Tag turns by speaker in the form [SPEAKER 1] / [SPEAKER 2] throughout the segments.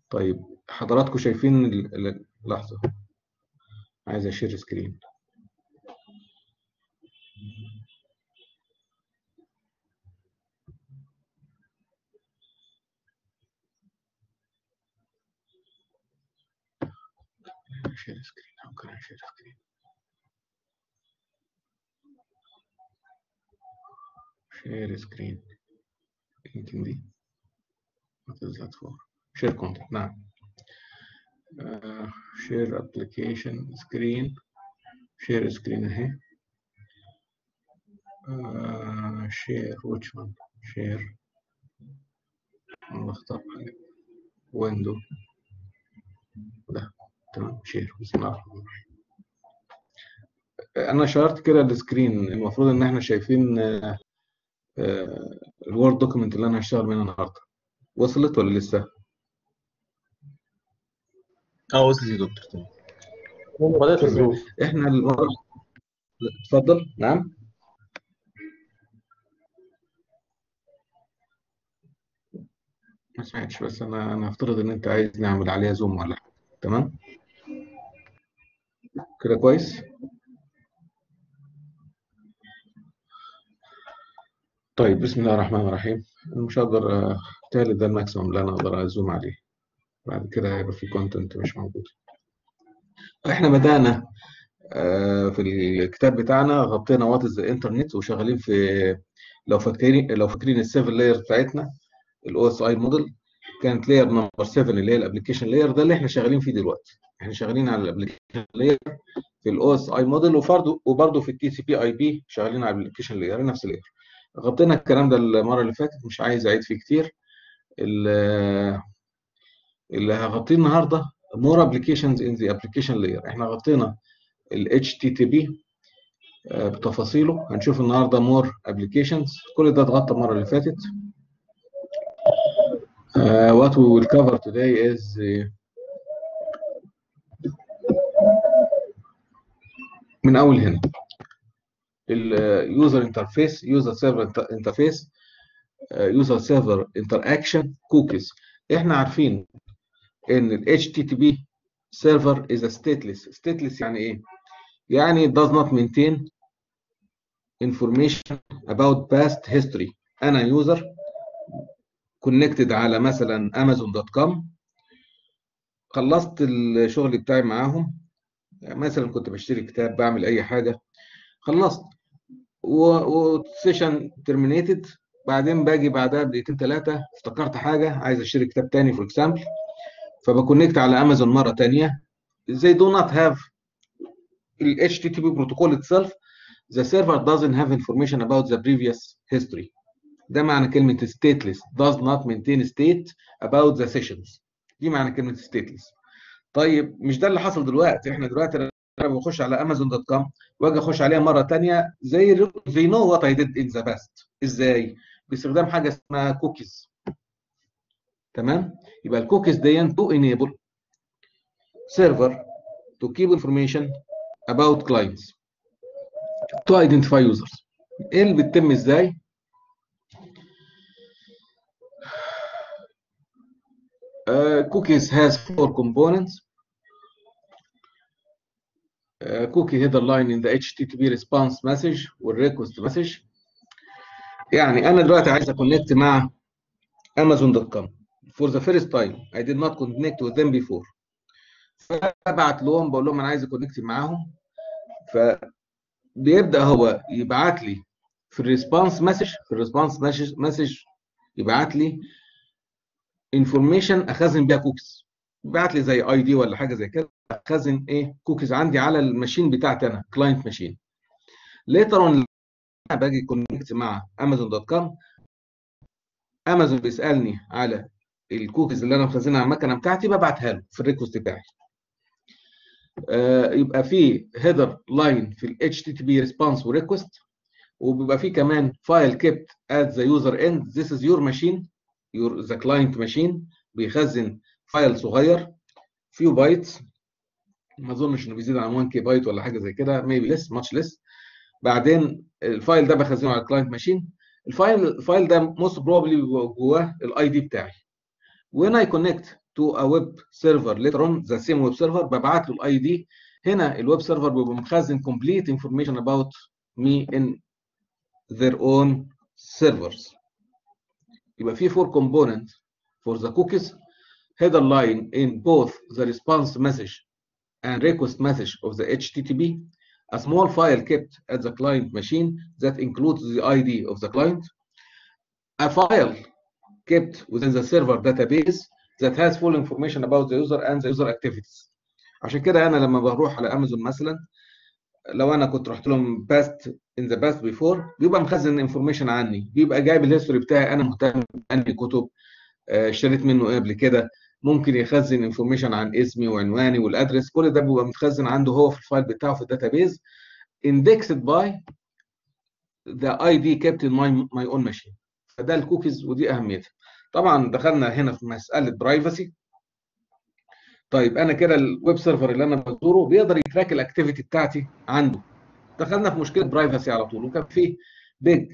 [SPEAKER 1] طيب حضراتكم شايفين ال- ال- لحظة عايز اشير سكرين share screen how can I share screen share screen يمكن دي what is that for share content نعم uh, share application screen share screen اهي uh, share which one share والله اختار حاجة window ده تمام شير بسم الله الرحمن الرحيم انا شرحت كده السكرين المفروض ان احنا شايفين آه، آه، الوورد دوكيمنت اللي انا هشتغل منها النهارده وصلت ولا لسه
[SPEAKER 2] اه وصلت يا دكتور تمام
[SPEAKER 3] بدأت الظروف
[SPEAKER 1] احنا المره اتفضل نعم ما سمعتش بس انا انا هفترض ان انت عايز نعمل عليها زوم ولا حاجه تمام كده كويس طيب بسم الله الرحمن الرحيم انا مش هقدر آه، بالتالي ده الماكسيمم اللي انا اقدر ازوم عليه بعد كده هيبقى في كونتنت مش موجود احنا بدأنا آه، في الكتاب بتاعنا غطينا وات از الانترنت وشغالين في لو فاكرين لو فاكرين السيفن لاير بتاعتنا الاو اس اي موديل كانت لاير نمبر 7 اللي هي الابلكيشن لاير ده اللي احنا شغالين فيه دلوقتي احنا شغالين على الابلكيشن لاير في الاو اس اي موديل وبرضه وبرضه في التي سي بي اي بي شغالين على الابلكيشن لاير نفس اللاير غطينا الكلام ده المره اللي فاتت مش عايز اعيد فيه كتير ال- اللي هغطيه النهارده more applications in the application layer احنا غطينا ال HTTP آه، بتفاصيله هنشوف النهارده more applications كل ده اتغطى المره اللي فاتت Uh, what we will cover today is uh, من اول هنا اليوزر انترفيس يوزر سيرفر انترفيس يوزر سيرفر انتراكشن كوكيز احنا عارفين ان ال HTTP server is a stateless stateless يعني ايه يعني it does not maintain information about past history انا يوزر كونكتد على مثلا امازون دوت كوم خلصت الشغل بتاعي معاهم يعني مثلا كنت بشتري كتاب بعمل اي حاجه خلصت وسيشن ترمينيتد بعدين باجي بعدها بدقيقتين ثلاثه افتكرت حاجه عايز اشتري كتاب تاني فور اكزامبل فبكونكت على امازون مره تانيه they do not have ال HTTP protocol itself the server doesn't have information about the previous history ده معنى كلمة stateless does not maintain state about the sessions دي معنى كلمة stateless طيب مش ده اللي حصل دلوقتي احنا دلوقتي انا بخش على امازون دوت كوم واجي اخش عليها مرة تانية زي they know what I did in the past ازاي باستخدام حاجة اسمها كوكيز تمام يبقى الكوكيز دي to enable server to keep information about clients to identify users ايه اللي بيتم ازاي Uh, cookies has four components. Uh, cookie header line in the HTTP response message والrequest message. يعني أنا دلوقتي عايز أكونكت مع Amazon.com for the first time. I did not connect with them before. فببعت لهم بقول لهم أنا عايز أكونكت معاهم. فبيبدأ هو يبعت لي في الريسبونس مسج في الريسبونس مسج يبعت لي انفورميشن اخزن بيها كوكيز بعت لي زي اي دي ولا حاجه زي كده اخزن ايه كوكيز عندي على الماشين بتاعتي انا كلاينت ماشين ليتر اون باجي كونكت مع امازون دوت كوم امازون بيسالني على الكوكيز اللي انا مخزنها على المكنه بتاعتي ببعتها له في الريكوست بتاعي آه يبقى في هيدر لاين في ال HTTP response وريكوست وبيبقى في كمان فايل كيبت at the user end this is your machine your the client machine بيخزن فايل صغير فيو بايتس ما اظنش انه بيزيد عن 1 كي بايت ولا حاجه زي كده maybe less much less بعدين الفايل ده بخزنه على الكلاينت ماشين الفايل الفايل ده موست بروبلي جواه الاي دي بتاعي when I connect to a web server later on the same web server ببعت له الاي دي هنا الويب سيرفر بيبقى مخزن complete information about me in their own servers يبقى في four components for the cookies header line in both the response message and request message of the HTTP a small file kept at the client machine that includes the ID of the client a file kept within the server database that has full information about the user and the user activities عشان كده انا لما بروح على امازون مثلا لو انا كنت رحت لهم باست ان ذا باست بيفور بيبقى مخزن انفورميشن عني بيبقى جايب الهيستوري بتاعي انا مهتم بانهي كتب آه، اشتريت منه ايه قبل كده ممكن يخزن انفورميشن عن اسمي وعنواني والادرس كل ده بيبقى متخزن عنده هو في الفايل بتاعه في الداتابيز indexed by the ID kept in my my own machine فده الكوكيز ودي اهميتها طبعا دخلنا هنا في مساله برايفسي طيب انا كده الويب سيرفر اللي انا بزوره بيقدر يتراك الاكتيفيتي بتاعتي عنده دخلنا في مشكله برايفسي على طول وكان في بيج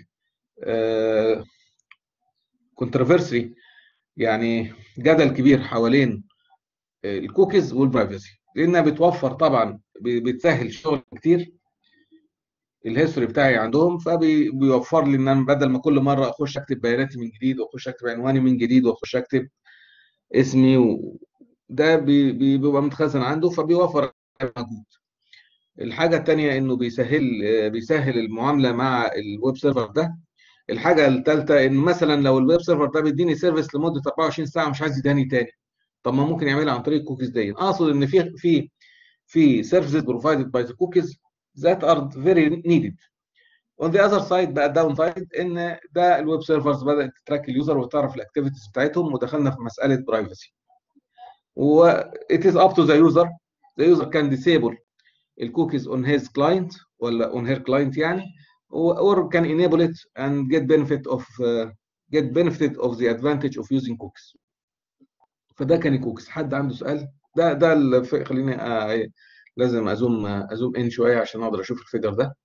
[SPEAKER 1] كونتروفيرسي يعني جدل كبير حوالين الكوكيز والبرايفسي لانها بتوفر طبعا ب- بتسهل شغل كتير الهيستوري بتاعي عندهم فبيوفر لي ان انا بدل ما كل مره اخش اكتب بياناتي من جديد واخش اكتب عنواني من جديد واخش اكتب اسمي و... ده بي- بي- بيبقى متخزن عنده فبيوفر مجهود الحاجه الثانيه انه بيسهل آه، بيسهل المعامله مع الويب سيرفر ده الحاجه الثالثه ان مثلا لو الويب سيرفر ده بيديني سيرفيس لمده 24 ساعه مش عايز يداني تاني طب ما ممكن يعملها عن طريق الكوكيز دي اقصد ان في في في سيرفيسز بروفايدد باي ذا كوكيز ذات ار فيري نيدد اون ذا اذر سايد بقى الداون سايد ان ده الويب سيرفرز بدات تتراك اليوزر وتعرف الاكتيفيتيز بتاعتهم ودخلنا في مساله برايفسي و it is up to the user the user can disable الكوكيز on his client ولا on her client يعني or can enable it and get benefit of uh, get benefit of the advantage of using cookies فده كان الكوكيز حد عنده سؤال ده ده الف... خليني آه لازم ازوم ازوم ان شويه عشان اقدر اشوف الفيجر ده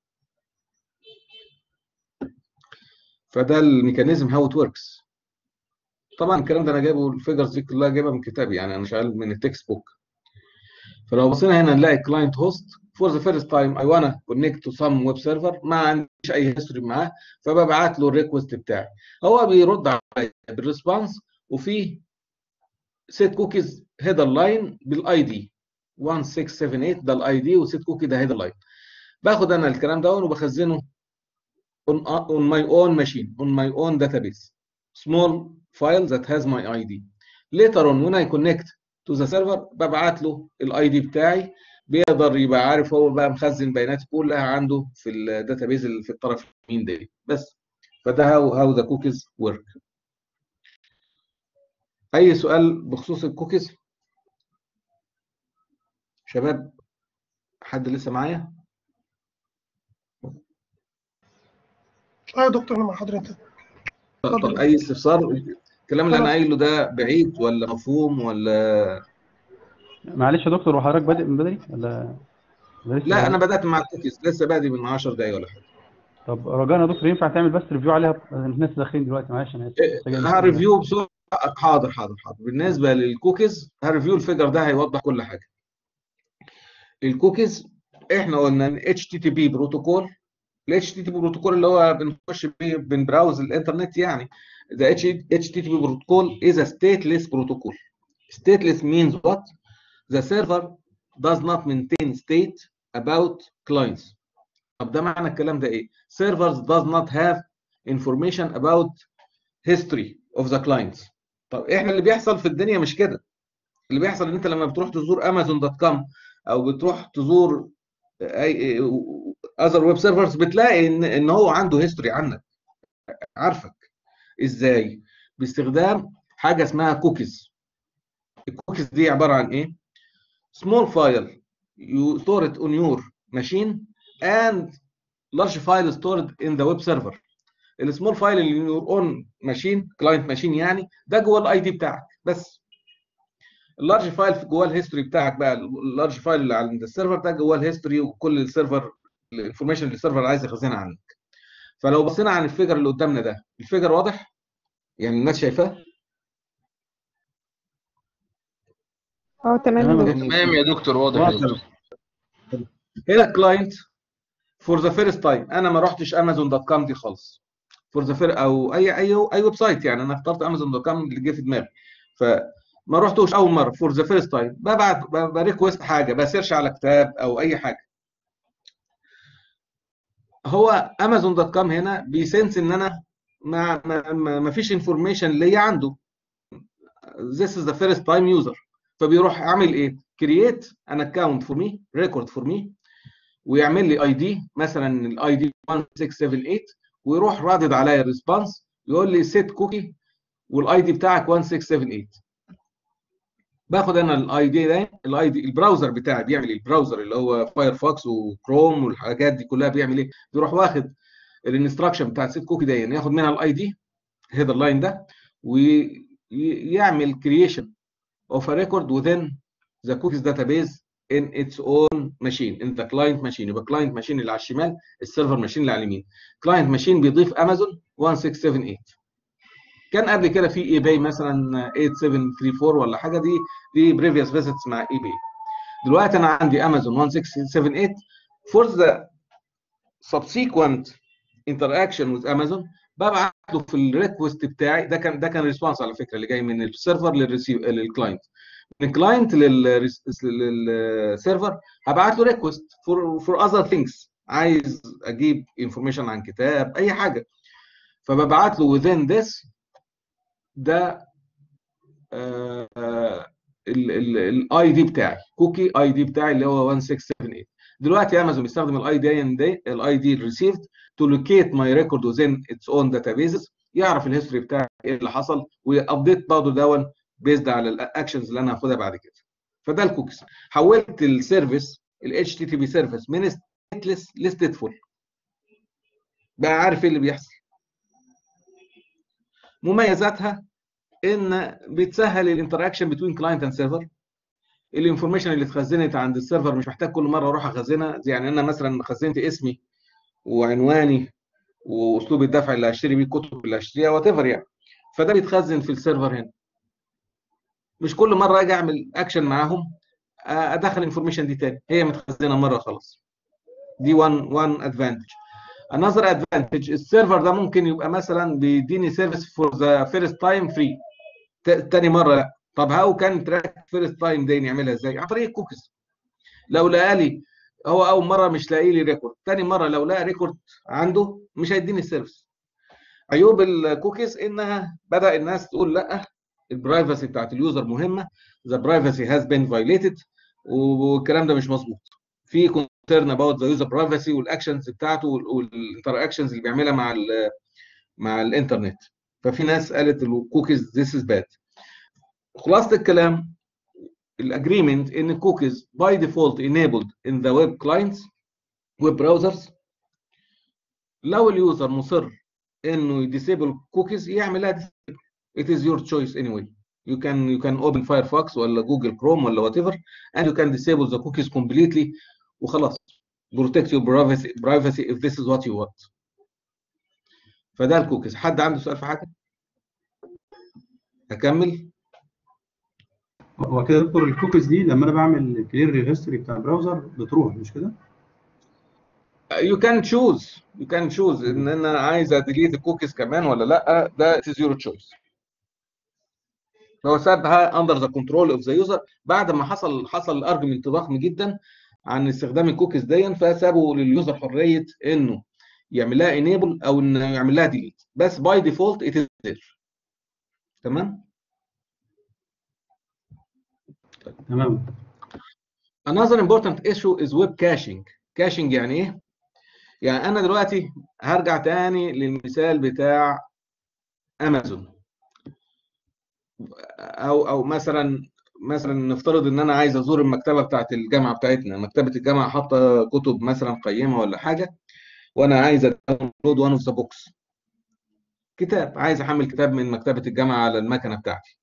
[SPEAKER 1] فده الميكانيزم هاو ات وركس طبعا الكلام ده انا جايبه الفيجرز دي كلها جايبها من كتابي يعني انا شغال من التكست بوك فلو بصينا هنا نلاقي كلاينت هوست فور ذا فيرست تايم اي وانا كونكت تو سم ويب سيرفر ما عنديش اي هيستوري معاه فببعت له الريكوست بتاعي هو بيرد عليا بالريسبونس وفي سيت كوكيز هيدر لاين بالاي دي 1678 ده الاي دي وسيت كوكي ده هيدر لاين باخد انا الكلام ده وبخزنه on, on my own machine on my own database small file that has my ID later on when I connect to the server ببعت له الاي دي بتاعي بيقدر يبقى عارف هو بقى مخزن بياناتي كلها عنده في الداتابيز اللي في الطرف اليمين ده بس فده هاو هاو ذا كوكيز ورك اي سؤال بخصوص الكوكيز شباب حد لسه معايا
[SPEAKER 4] اه يا دكتور انا مع حضرتك
[SPEAKER 1] طب, طب اي استفسار الكلام اللي انا قايله ده بعيد ولا مفهوم ولا
[SPEAKER 3] معلش يا دكتور وحضرتك بادئ من بدري ولا ولا لسه
[SPEAKER 1] لا انا بدات مع الكوكيز لسه بادئ من 10 دقايق ولا حاجه
[SPEAKER 3] طب رجاء يا دكتور ينفع تعمل بس ريفيو عليها الناس داخلين دلوقتي معلش انا اسف
[SPEAKER 1] هريفيو بسرعه حاضر حاضر حاضر بالنسبه للكوكيز هريفيو الفيجر ده هيوضح كل حاجه الكوكيز احنا قلنا ان اتش تي تي بي بروتوكول الاتش تي تي بي بروتوكول اللي هو بنخش بيه بنبراوز الانترنت يعني the HTTP protocol is a stateless protocol. Stateless means what? The server does not maintain state about clients. طب ده معنى الكلام ده ايه؟ Servers does not have information about history of the clients. طب احنا اللي بيحصل في الدنيا مش كده. اللي بيحصل ان انت لما بتروح تزور امازون دوت كوم او بتروح تزور اي اذر ويب سيرفرز بتلاقي ان ان هو عنده هيستوري عنك عارفك ازاي باستخدام حاجه اسمها كوكيز الكوكيز دي عباره عن ايه small file you store it on your machine and large file stored in the web server السمول فايل اللي يور اون ماشين كلاينت ماشين يعني ده جوه الاي دي بتاعك بس اللارج فايل جوه الهيستوري بتاعك بقى اللارج فايل اللي عند السيرفر ده جوه الهيستوري وكل السيرفر الانفورميشن اللي السيرفر عايز يخزنها عنك فلو بصينا عن الفيجر اللي قدامنا ده الفيجر واضح يعني الناس شايفاه
[SPEAKER 5] اه تمام
[SPEAKER 3] تمام
[SPEAKER 5] يا
[SPEAKER 3] يا
[SPEAKER 5] دكتور.
[SPEAKER 2] تمام يا دكتور واضح يا
[SPEAKER 3] واضح.
[SPEAKER 2] دكتور
[SPEAKER 1] هنا كلاينت فور ذا فيرست تايم انا ما رحتش امازون دوت كوم دي خالص فور ذا فير او اي اي اي ويب سايت يعني انا اخترت امازون دوت كوم اللي جه في دماغي فما رحتوش اول مره فور ذا فيرست تايم ببعت ب- بريكوست حاجه بسيرش على كتاب او اي حاجه هو امازون دوت كوم هنا بيسنس ان انا ما ما ما ما فيش انفورميشن ليا عنده this is the first time user فبيروح عامل ايه create an account for me record for me ويعمل لي اي دي مثلا الاي دي 1678 ويروح رادد عليا الريسبونس يقول لي سيت كوكي والاي دي بتاعك 1678 باخد انا الاي دي ده الاي دي البراوزر بتاعي بيعمل ايه البراوزر اللي هو فايرفوكس وكروم والحاجات دي كلها بيعمل ايه بيروح واخد الانستراكشن بتاع سيت كوكي ده ياخد منها الاي دي هيدر لاين ده ويعمل كرييشن اوف ا ريكورد within the cookies database in its own machine in the client machine يبقى client machine اللي على الشمال السيرفر ماشين اللي على اليمين client machine بيضيف امازون 1678 كان قبل كده في اي باي مثلا 8734 ولا حاجه دي دي بريفيوس فيزيتس مع اي باي دلوقتي انا عندي امازون 1678 for the subsequent interaction with امازون ببعت له في الريكوست بتاعي ده كان ده كان ريسبونس على فكره اللي جاي من السيرفر للريسيف للكلاينت من الكلاينت للسيرفر هبعت له ريكوست فور فور اذر ثينجز عايز اجيب انفورميشن عن كتاب اي حاجه فببعت له within this ده الاي دي بتاعي كوكي اي دي بتاعي اللي هو 1678 دلوقتي امازون بيستخدم الاي دي الاي دي ريسيفد تو لوكيت ماي ريكورد وزين اتس اون داتابيزز يعرف الهيستوري بتاعي ايه اللي حصل وابديت برضه دون بيزد على الاكشنز اللي انا هاخدها بعد كده فده الكوكيز حولت السيرفيس الاتش تي تي بي سيرفيس من ستيتلس لستيتفول بقى عارف ايه اللي بيحصل مميزاتها ان بتسهل الانتراكشن بين كلاينت اند سيرفر الانفورميشن اللي اتخزنت عند السيرفر مش محتاج كل مره اروح اخزنها زي يعني انا مثلا خزنت اسمي وعنواني واسلوب الدفع اللي هشتري بيه الكتب اللي هشتريها وات ايفر يعني فده بيتخزن في السيرفر هنا مش كل مره اجي اعمل اكشن معاهم ادخل انفورميشن دي تاني هي متخزنه مره خلاص دي وان وان ادفانتج another advantage السيرفر ده ممكن يبقى مثلا بيديني سيرفيس فور ذا فيرست تايم فري تاني مره لا طب هاو كان تراك فيرست تايم دي نعملها ازاي عن طريق الكوكيز لو لقى لي هو اول مره مش لاقي لي ريكورد تاني مره لو لقى ريكورد عنده مش هيديني السيرفيس عيوب الكوكيز انها بدا الناس تقول لا البرايفسي بتاعت اليوزر مهمه ذا برايفسي هاز بين فايليتد والكلام ده مش مظبوط في كونسيرن اباوت ذا يوزر برايفسي والاكشنز بتاعته والانتر اكشنز اللي بيعملها مع ال مع الانترنت ففي ناس قالت الكوكيز ذيس از باد خلاصه الكلام الاجريمنت ان الكوكيز باي ديفولت enabled in the web clients web browsers لو اليوزر مصر انه يديسيبل كوكيز يعملها disable. it is your choice anyway you can you can open Firefox ولا جوجل كروم ولا whatever and you can disable the cookies completely وخلاص protect your privacy privacy if this is what you want فده الكوكيز حد عنده سؤال في حاجه اكمل
[SPEAKER 6] هو كده دكتور الكوكيز دي لما انا بعمل كلير للهيستوري بتاع البراوزر بتروح مش كده؟
[SPEAKER 1] you can choose you can choose ان انا عايز اديليت الكوكيز كمان ولا لا ده it is your choice هو سابها اندر ذا كنترول اوف ذا يوزر بعد ما حصل حصل ارجمنت ضخم جدا عن استخدام الكوكيز دي فسابوا لليوزر حريه انه يعمل لها انيبل او انه يعمل لها ديليت بس باي ديفولت ات از تمام
[SPEAKER 6] تمام
[SPEAKER 1] another important issue is web caching caching يعني ايه يعني انا دلوقتي هرجع تاني للمثال بتاع امازون او او مثلا مثلا نفترض ان انا عايز ازور المكتبه بتاعت الجامعه بتاعتنا مكتبه الجامعه حاطه كتب مثلا قيمه ولا حاجه وانا عايز اداونلود وان اوف ذا بوكس كتاب عايز احمل كتاب من مكتبه الجامعه على المكنه بتاعتي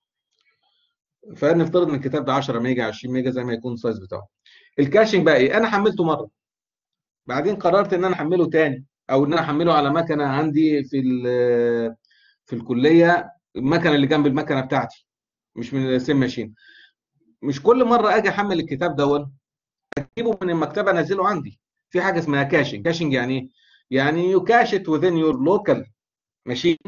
[SPEAKER 1] فنفترض ان الكتاب ده 10 ميجا 20 ميجا زي ما يكون السايز بتاعه الكاشنج بقى ايه انا حملته مره بعدين قررت ان انا احمله تاني او ان انا احمله على مكنه عندي في في الكليه المكنه اللي جنب المكنه بتاعتي مش من السيم ماشين مش كل مره اجي احمل الكتاب دون اجيبه من المكتبه انزله عندي في حاجه اسمها كاشنج كاشنج يعني ايه يعني يو كاش ات within your local machine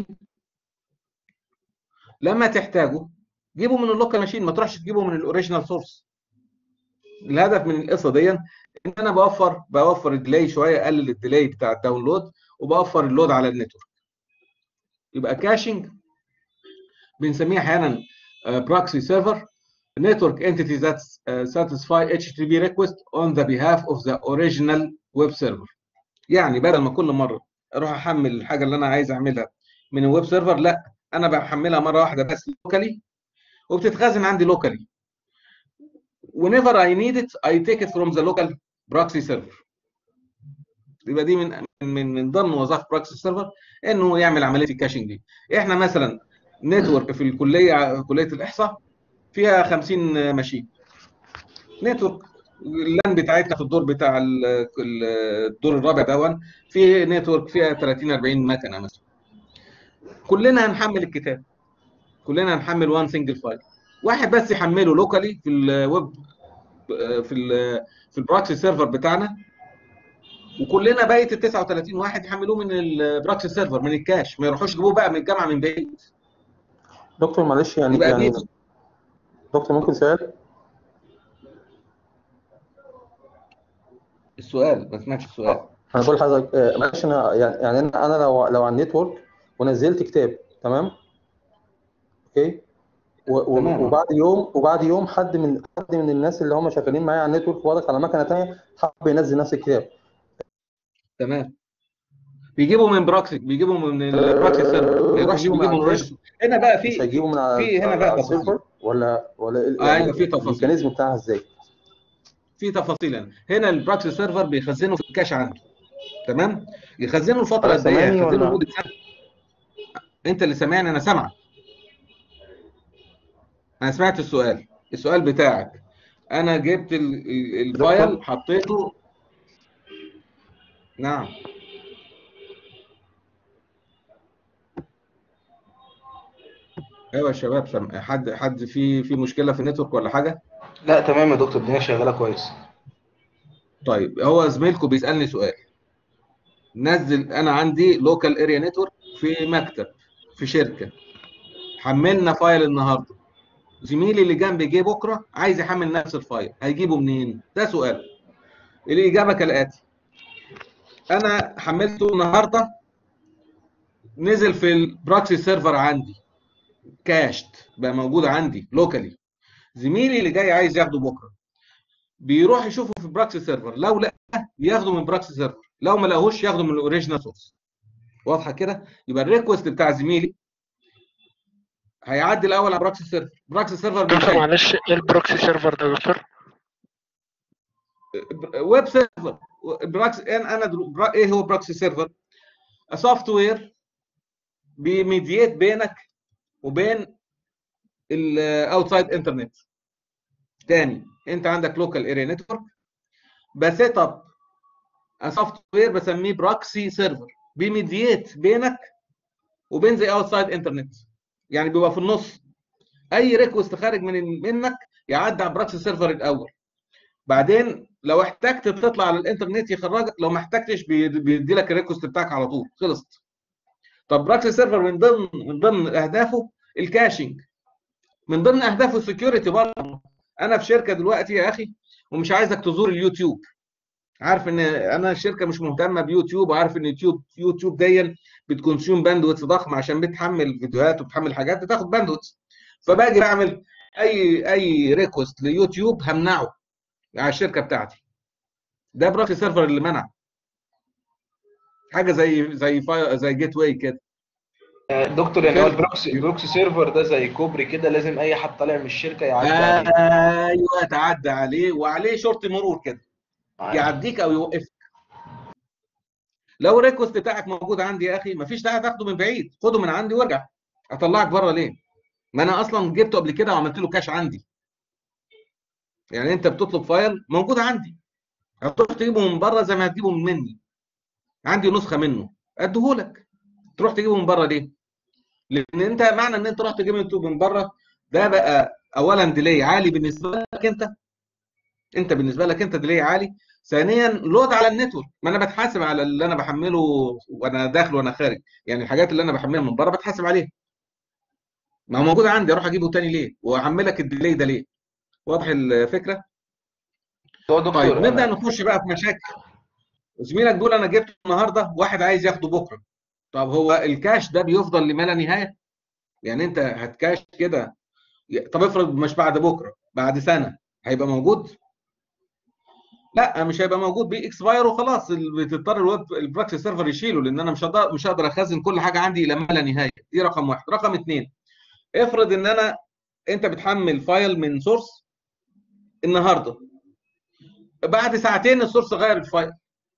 [SPEAKER 1] لما تحتاجه جيبه من اللوكال ماشين ما تروحش تجيبه من الاوريجينال سورس الهدف من القصه دي ان انا بوفر بوفر الديلي شويه اقلل الديلي بتاع الداونلود وبوفر اللود على النتورك يبقى كاشنج بنسميه احيانا بروكسي سيرفر network entity that uh, satisfy HTTP request on the behalf of the original web server يعني بدل ما كل مره اروح احمل الحاجه اللي انا عايز اعملها من الويب سيرفر لا انا بحملها مره واحده بس لوكالي وبتتخزن عندي لوكالي whenever I need it I take it from the local proxy server يبقى دي من من من ضمن وظائف بروكسي سيرفر انه يعمل عمليه الكاشنج دي احنا مثلا نتورك في الكليه كليه الاحصاء فيها 50 ماشين نتورك اللان بتاعتنا في الدور بتاع ال- ال- الدور الرابع دون في نتورك فيها 30 40 مكنه مثلا كلنا هنحمل الكتاب كلنا هنحمل وان سنجل فايل واحد بس يحمله لوكالي في الويب في ال في البروكسي سيرفر بتاعنا وكلنا بقيه ال 39 واحد يحملوه من البروكسي سيرفر من الكاش ما يروحوش يجيبوه بقى من الجامعه من بعيد
[SPEAKER 5] دكتور معلش يعني
[SPEAKER 1] يبقى
[SPEAKER 5] يعني
[SPEAKER 1] دي
[SPEAKER 5] دكتور ممكن سؤال
[SPEAKER 1] السؤال ما سمعتش السؤال
[SPEAKER 5] انا بقول لحضرتك آه، معلش انا يعني يعني انا أنا لو لو على النتورك ونزلت كتاب تمام اوكي و- و-
[SPEAKER 1] تمام.
[SPEAKER 5] وبعد يوم وبعد يوم حد من حد من الناس اللي هم شغالين معايا على النتورك واضح على مكنه ثانيه حب ينزل نفس الكتاب
[SPEAKER 1] تمام بيجيبوا من بروكسي بيجيبوا من البروكسي سيرفر ما يروحش
[SPEAKER 5] بيجيبوا من
[SPEAKER 1] يجيبوا من
[SPEAKER 5] على
[SPEAKER 1] الريجن هنا بقى
[SPEAKER 5] مش
[SPEAKER 1] في
[SPEAKER 5] هيجيبوا من على
[SPEAKER 1] في هنا
[SPEAKER 5] على
[SPEAKER 1] بقى
[SPEAKER 5] السيرفر ولا ولا إيه-
[SPEAKER 1] أيوة،
[SPEAKER 5] يعني
[SPEAKER 1] في تفاصيل.
[SPEAKER 5] الميكانيزم بتاعها ازاي؟
[SPEAKER 1] في تفاصيل هنا هنا البروكسي سيرفر بيخزنه في الكاش عنده تمام يخزنه لفتره
[SPEAKER 5] أنا
[SPEAKER 1] قد ايه
[SPEAKER 5] سامعني
[SPEAKER 1] يخزنه
[SPEAKER 5] ولا؟
[SPEAKER 1] لمده سنه انت اللي سامعني انا سامعك انا سمعت السؤال السؤال بتاعك انا جبت ال- ال- الفايل حطيته نعم ايوه يا شباب سم... حد حد في في مشكله في النتورك ولا حاجه
[SPEAKER 2] لا تمام يا دكتور الدنيا شغاله كويس
[SPEAKER 1] طيب هو زميلكم بيسالني سؤال نزل انا عندي لوكال اريا نتورك في مكتب في شركه حملنا فايل النهارده زميلي اللي جنبي جه بكره عايز يحمل نفس الفايل هيجيبه منين ده سؤال الاجابه كالاتي انا حملته النهارده نزل في البروكسي سيرفر عندي كاشت بقى موجود عندي لوكالي زميلي اللي جاي عايز ياخده بكره بيروح يشوفه في براكسي سيرفر لو لقاه ياخده من براكسي سيرفر لو ما لقاهوش ياخده من الاوريجينال سورس واضحه كده يبقى الريكوست بتاع زميلي هيعدي الاول على براكسي سيرفر براكسي سيرفر
[SPEAKER 7] دكتور
[SPEAKER 1] بيتعمل.
[SPEAKER 7] معلش ايه البروكسي سيرفر ده يا دكتور؟
[SPEAKER 1] ويب سيرفر براكسي انا انا درو- برا- ايه هو براكسي سيرفر؟ سوفت وير بيميديت بينك وبين الاوتسايد انترنت تاني انت عندك لوكال اريا نتورك بسيت اب سوفت وير بسميه براكسي سيرفر بيميديت بينك وبين زي اوتسايد انترنت يعني بيبقى في النص اي ريكوست خارج من منك يعدي على براكسي سيرفر الاول بعدين لو احتجت تطلع على الانترنت يخرجك لو ما احتجتش بي- بيدي لك الريكوست بتاعك على طول خلصت طب براكسي سيرفر من ضمن من ضمن اهدافه الكاشنج من ضمن اهدافه السكيورتي برضه انا في شركه دلوقتي يا اخي ومش عايزك تزور اليوتيوب عارف ان انا الشركه مش مهتمه بيوتيوب وعارف ان يوتيوب يوتيوب دي بتكونسيوم باندويث ضخم عشان بتحمل فيديوهات وبتحمل حاجات بتاخد باندويث فباجي بعمل اي اي ريكوست ليوتيوب همنعه على الشركه بتاعتي ده براكسي سيرفر اللي منع حاجه زي زي فاي زي جيت واي كده
[SPEAKER 2] دكتور يعني هو
[SPEAKER 1] فين؟
[SPEAKER 2] البروكسي البروكسي سيرفر ده زي كوبري كده لازم اي حد طالع من الشركه يعدي عليه
[SPEAKER 1] ايوه تعدى عليه وعليه شرط مرور كده يعديك او يوقفك لو الريكوست بتاعك موجود عندي يا اخي مفيش داعي تاخده من بعيد خده من عندي وارجع اطلعك بره ليه ما انا اصلا جبته قبل كده وعملت له كاش عندي يعني انت بتطلب فايل موجود عندي هتروح تجيبه من بره زي ما هتجيبه من مني عندي نسخه منه اديهولك تروح تجيبه من بره ليه لان انت معنى ان انت رحت تجيبه من بره ده بقى اولا ديلي عالي بالنسبه لك انت انت بالنسبه لك انت ديلي عالي ثانيا لود على النتورك ما انا بتحاسب على اللي انا بحمله وانا داخل وانا خارج يعني الحاجات اللي انا بحملها من بره بتحاسب عليها ما هو موجود عندي اروح اجيبه تاني ليه واحملك الديلي ده ليه واضح الفكره
[SPEAKER 2] هو دكتور
[SPEAKER 1] طيب نبدا
[SPEAKER 2] أنا-
[SPEAKER 1] نخش بقى في مشاكل زميلك بيقول انا جبته النهارده واحد عايز ياخده بكره طب هو الكاش ده بيفضل لما لا نهايه يعني انت هتكاش كده طب افرض مش بعد بكره بعد سنه هيبقى موجود لا مش هيبقى موجود بي اكسباير وخلاص ال- بتضطر الويب البراكسي سيرفر يشيله لان انا مش هقدر مش هقدر اخزن كل حاجه عندي الى ما لا نهايه دي رقم واحد رقم اثنين افرض ان انا انت بتحمل فايل من سورس النهارده بعد ساعتين السورس غير الفايل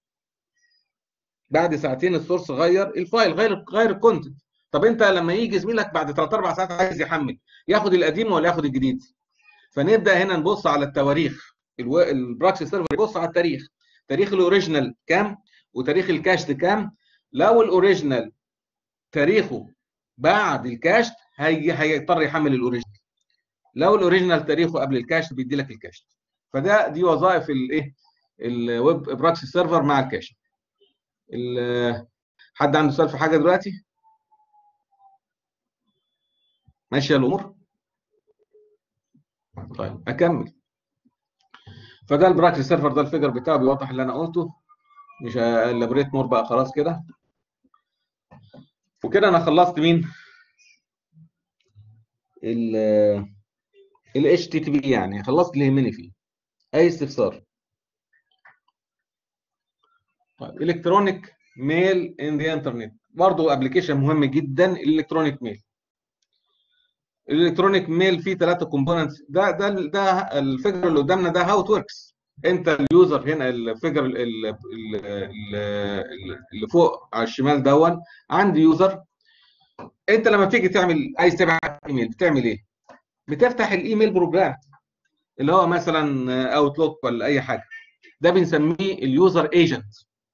[SPEAKER 1] بعد ساعتين السورس غير الفايل غير غير الكونتنت طب انت لما يجي زميلك بعد 3 4 ساعات عايز يحمل ياخد القديم ولا ياخد الجديد فنبدا هنا نبص على التواريخ الو- البراكسي سيرفر يبص على التاريخ تاريخ الاوريجينال كام وتاريخ الكاشت كام لو الاوريجينال تاريخه بعد الكاشت هي هيضطر يحمل الاوريجينال لو الاوريجينال تاريخه قبل الكاشت بيدي لك الكاشت فده دي وظائف الايه الويب براكسي سيرفر مع الكاشت ال- حد عنده سؤال في حاجه دلوقتي ماشيه الامور طيب اكمل فده البراكسي سيرفر ده الفيجر بتاعه بيوضح اللي انا قلته مش هالابريت مور بقى خلاص كده وكده انا خلصت مين ال ال HTTP يعني خلصت اللي يهمني فيه اي استفسار طيب الكترونيك ميل ان ذا انترنت برضه ابلكيشن مهم جدا الالكترونيك ميل الالكترونيك ميل فيه ثلاثه كومبوننتس ده ده ده الفكره اللي قدامنا ده هاو ات وركس انت اليوزر هنا الفيجر ال- ال- ال- ال- اللي فوق على الشمال دون عندي يوزر انت لما بتيجي تعمل عايز تبعت ايميل بتعمل ايه؟ بتفتح الايميل بروجرام اللي هو مثلا اوتلوك ولا اي حاجه ده بنسميه اليوزر ايجنت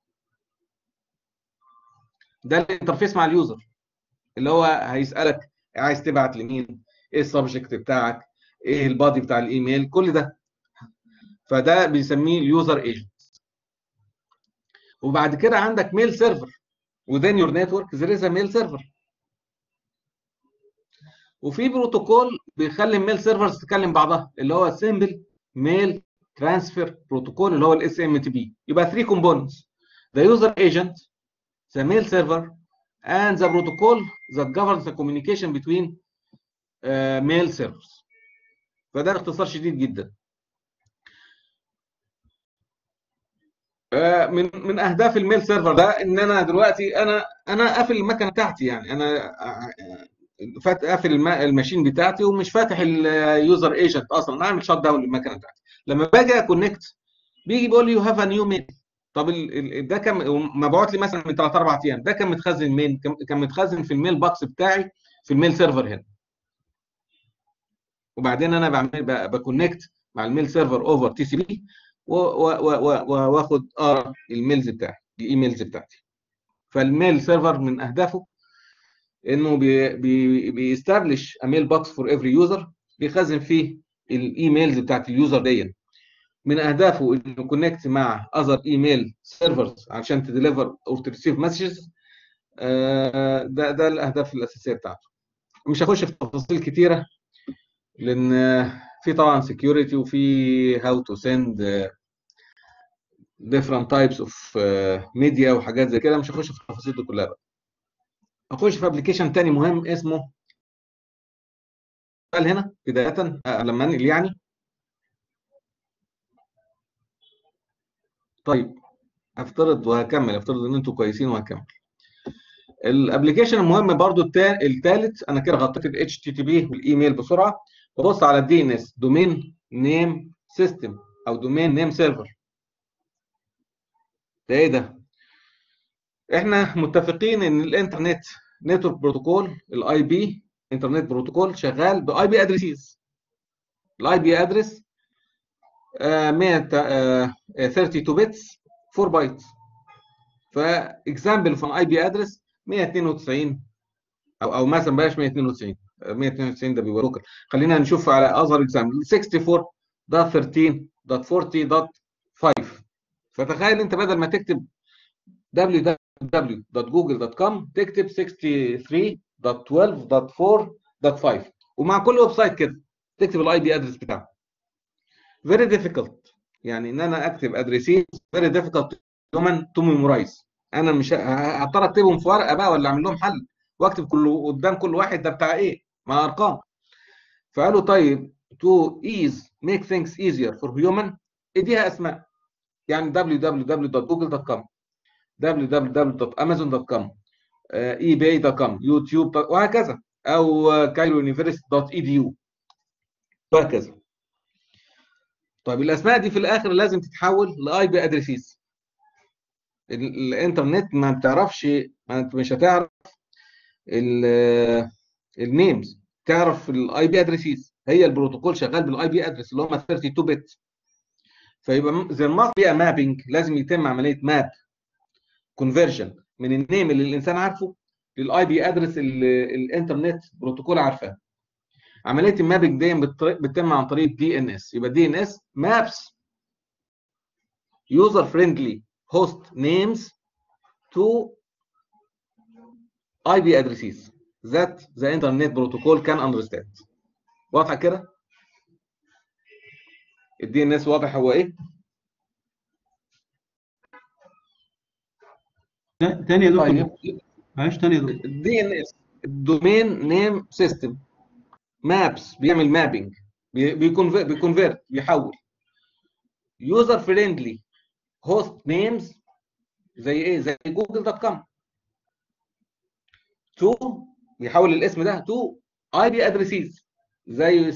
[SPEAKER 1] ده الانترفيس مع اليوزر اللي هو هيسالك عايز تبعت لمين ايه السبجكت بتاعك ايه البادي بتاع الايميل كل ده فده بنسميه اليوزر ايجنت وبعد كده عندك ميل سيرفر within your network there is a mail server وفي بروتوكول بيخلي الميل سيرفرز تكلم بعضها اللي هو سيمبل ميل ترانسفير بروتوكول اللي هو الاس ام تي بي يبقى 3 كومبوننتس the user agent the mail server and the protocol that governs the communication between uh, mail servers فده اختصار شديد جدا آه، من من اهداف الميل سيرفر ده ان انا دلوقتي انا انا قافل المكنه بتاعتي يعني انا آه، فات قافل الم- الماشين بتاعتي ومش فاتح اليوزر ايجنت اصلا انا عامل شات داون للمكنه بتاعتي لما باجي اكونكت بيجي بيقول لي يو هاف ا نيو ميل طب ال- ال- ده كان مبعوت لي مثلا من 3 4 ايام ده كان متخزن مين كان كان متخزن في الميل باكس بتاعي في الميل سيرفر هنا وبعدين انا بعمل ب- بكونكت مع الميل سيرفر اوفر تي سي بي واخد ارى الميلز بتاعي الايميلز بتاعتي فالميل سيرفر من اهدافه انه بي بي بيستبلش ميل بوكس فور افري يوزر بيخزن فيه الايميلز بتاعت اليوزر دي من اهدافه انه كونكت مع اذر ايميل سيرفرز عشان تديليفر او تريسيف مسجز ده ده الاهداف الاساسيه بتاعته مش هخش في تفاصيل كتيره لان في طبعا سكيورتي وفي هاو تو سند different types of ميديا وحاجات زي كده مش هخش في التفاصيل دي كلها بقى اخش في ابلكيشن تاني مهم اسمه قال هنا بدايه آه، لما انقل يعني طيب افترض وهكمل افترض ان انتوا كويسين وهكمل الابلكيشن المهم برضو الثالث انا كده غطيت ال HTTP والايميل بسرعه ببص على الدي ان اس دومين نيم سيستم او دومين نيم سيرفر ده ايه ده احنا متفقين ان الانترنت نتورك بروتوكول الاي بي انترنت بروتوكول شغال باي بي ادريسز الاي بي ادرس 132 بتس 4 بايت فاكزامبل في اي بي ادرس 192 او او مثلا بلاش 192 192 ده بيبقى لوكال خلينا نشوف على اظهر اكزامبل 64 دوت 13 دوت 40 دوت 5 فتخيل انت بدل ما تكتب www.google.com تكتب 63.12.4.5 ومع كل ويب سايت كده تكتب الاي بي ادرس بتاعه very difficult يعني ان انا اكتب ادريسين very difficult human to memorize انا مش ه- هضطر اكتبهم في ورقه بقى ولا اعمل لهم حل واكتب كل قدام كل واحد ده بتاع ايه مع ارقام فقالوا طيب to ease make things easier for human اديها اسماء يعني www.google.com www.amazon.com آه، ebay.com يوتيوب وهكذا او كايروuniversity.edu وهكذا طيب الاسماء دي في الاخر لازم تتحول لاي بي ادريسيز الانترنت ما بتعرفش ما انت مش هتعرف النيمز تعرف الاي بي ادريسيز هي البروتوكول شغال بالاي بي ادرس اللي هم 32 بت فيبقى زي ما فيها مابنج لازم يتم عمليه ماب كونفرجن من النيم اللي الانسان عارفه للاي بي ادرس اللي الانترنت بروتوكول عارفاه عمليه المابنج دي بت- بتتم عن طريق دي ان اس يبقى دي ان اس مابس user friendly host names to IP addresses that the internet protocol can understand واضحه كده الدي ان اس واضح هو ايه
[SPEAKER 6] تا- تاني يا دكتور
[SPEAKER 1] طيب
[SPEAKER 6] معلش تاني يا دكتور
[SPEAKER 1] الدي ان اس الدومين نيم سيستم مابس بيعمل مابنج بيكونفيرت بيكونفيرت بيحول يوزر فريندلي هوست نيمز زي ايه زي جوجل دوت كوم تو بيحول الاسم ده تو اي بي ادريسيز زي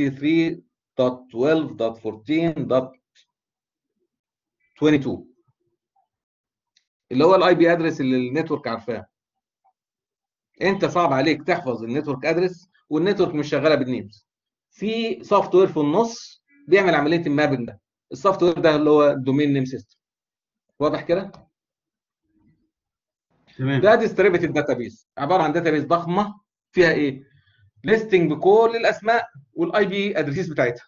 [SPEAKER 1] 63.12.14.22 اللي هو الاي بي ادرس اللي النتورك عارفاه انت صعب عليك تحفظ النتورك ادرس والنتورك مش شغاله بالنيمز في سوفت وير في النص بيعمل عمليه المابنج ده السوفت وير ده اللي هو الدومين نيم سيستم واضح كده
[SPEAKER 6] تمام
[SPEAKER 1] ده ديستريبيوتد داتابيس عباره عن داتابيس ضخمه فيها ايه ليستنج بكل الاسماء والاي بي ادريسز بتاعتها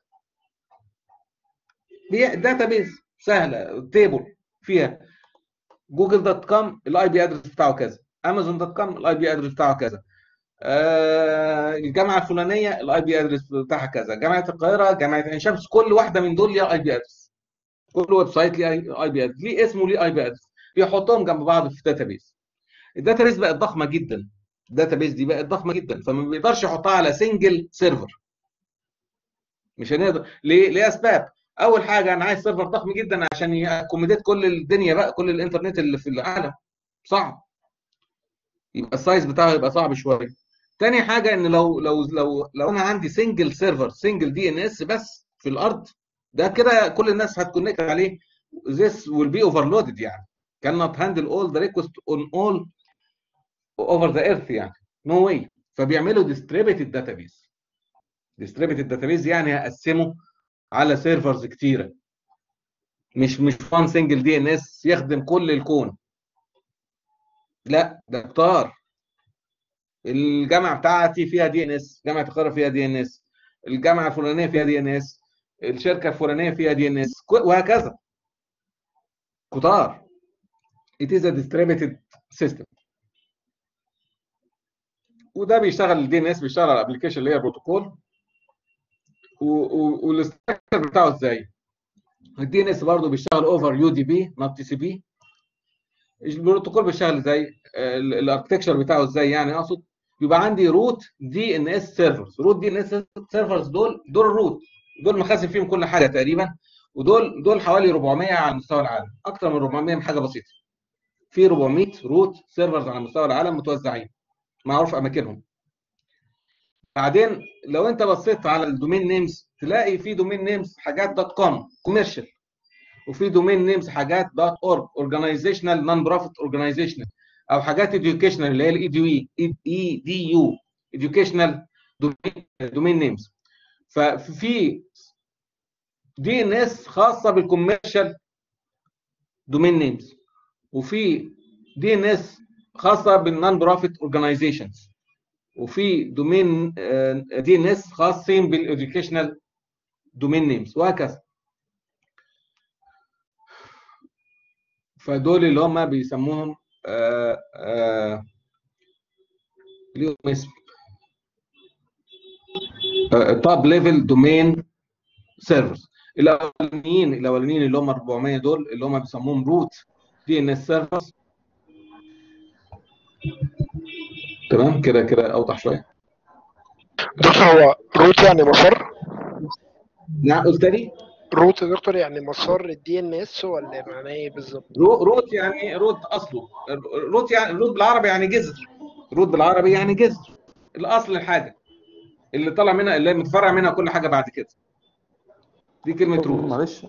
[SPEAKER 1] هي داتابيس سهله تيبل فيها جوجل دوت كوم الاي بي ادرس بتاعه كذا امازون دوت كوم الاي بي ادرس بتاعه كذا آه الجامعه الفلانيه الاي بي ادرس بتاعها كذا جامعه القاهره جامعه عين شمس كل واحده من دول ليها اي بي ادرس كل ويب سايت ليه اي بي ادرس ليه اسمه ليه اي بي ادرس بيحطهم جنب بعض في داتابيس الداتابيس بقت ضخمه جدا الداتابيس دي بقت ضخمه جدا فما بيقدرش يحطها على سنجل سيرفر مش هنقدر ليه لاسباب اول حاجه انا عايز سيرفر ضخم جدا عشان يأكوموديت كل الدنيا بقى كل الانترنت اللي في العالم صعب يبقى السايز بتاعه يبقى صعب شويه تاني حاجه ان لو لو لو لو انا عندي سنجل سيرفر سنجل دي ان اس بس في الارض ده كده كل الناس هتكونكت عليه this will be overloaded يعني cannot handle all the request on all over the earth يعني no way فبيعملوا distributed database distributed database يعني هقسمه على سيرفرز كتيره مش مش وان سنجل دي ان اس يخدم كل الكون لا ده كتار الجامعه بتاعتي فيها دي ان اس جامعه القاهره فيها دي ان اس الجامعه الفلانيه فيها دي ان اس الشركه الفلانيه فيها دي ان اس وهكذا كتار it is a distributed system وده بيشتغل الدي ان اس بيشتغل على الابلكيشن اللي هي البروتوكول والاستراكشر بتاعه ازاي الدي ان اس برضه بيشتغل اوفر يو دي بي نوت تي سي بي البروتوكول بيشتغل ازاي الاركتكشر بتاعه ازاي يعني اقصد يبقى عندي روت دي ان اس سيرفرز روت دي ان اس سيرفرز دول دول الروت دول مخزن فيهم كل حاجه تقريبا ودول دول حوالي 400 على مستوى العالم اكتر من 400 بحاجه بسيطه في 400 روت سيرفرز على مستوى العالم متوزعين معروف اماكنهم بعدين لو انت بصيت على الدومين نيمز تلاقي في دومين نيمز حاجات دوت كوم كوميرشال وفي دومين نيمز حاجات دوت اورج اورجانيزيشنال نون بروفيت اورجانيزيشنال او حاجات اديوكيشنال اللي هي الاي دي اي دي يو اديوكيشنال دومين نيمز ففي دي ان اس خاصه بالكوميرشال دومين نيمز وفي دي ان اس خاصه بالنون بروفيت اورجانيزيشنز وفي دومين دي ان اس خاصين بالاديوكيشنال دومين نيمز وهكذا فدول اللي هم بيسموهم آه، آه، ليهم اسم توب ليفل دومين سيرفرز الاولانيين الاولانيين اللي هم 400 دول اللي هم بيسموهم روت دي ان اس سيرفرز تمام كده كده اوضح شويه
[SPEAKER 7] دكتور هو روت يعني مسار
[SPEAKER 1] نعم قلت لي
[SPEAKER 7] روت يا دكتور يعني مسار الدي ان اس ولا معناه ايه بالظبط؟
[SPEAKER 1] رو- روت يعني روت اصله روت يعني روت بالعربي يعني جذر روت بالعربي يعني جذر الاصل الحاجه اللي طالع منها اللي متفرع منها كل حاجه بعد كده دي كلمه روت
[SPEAKER 5] معلش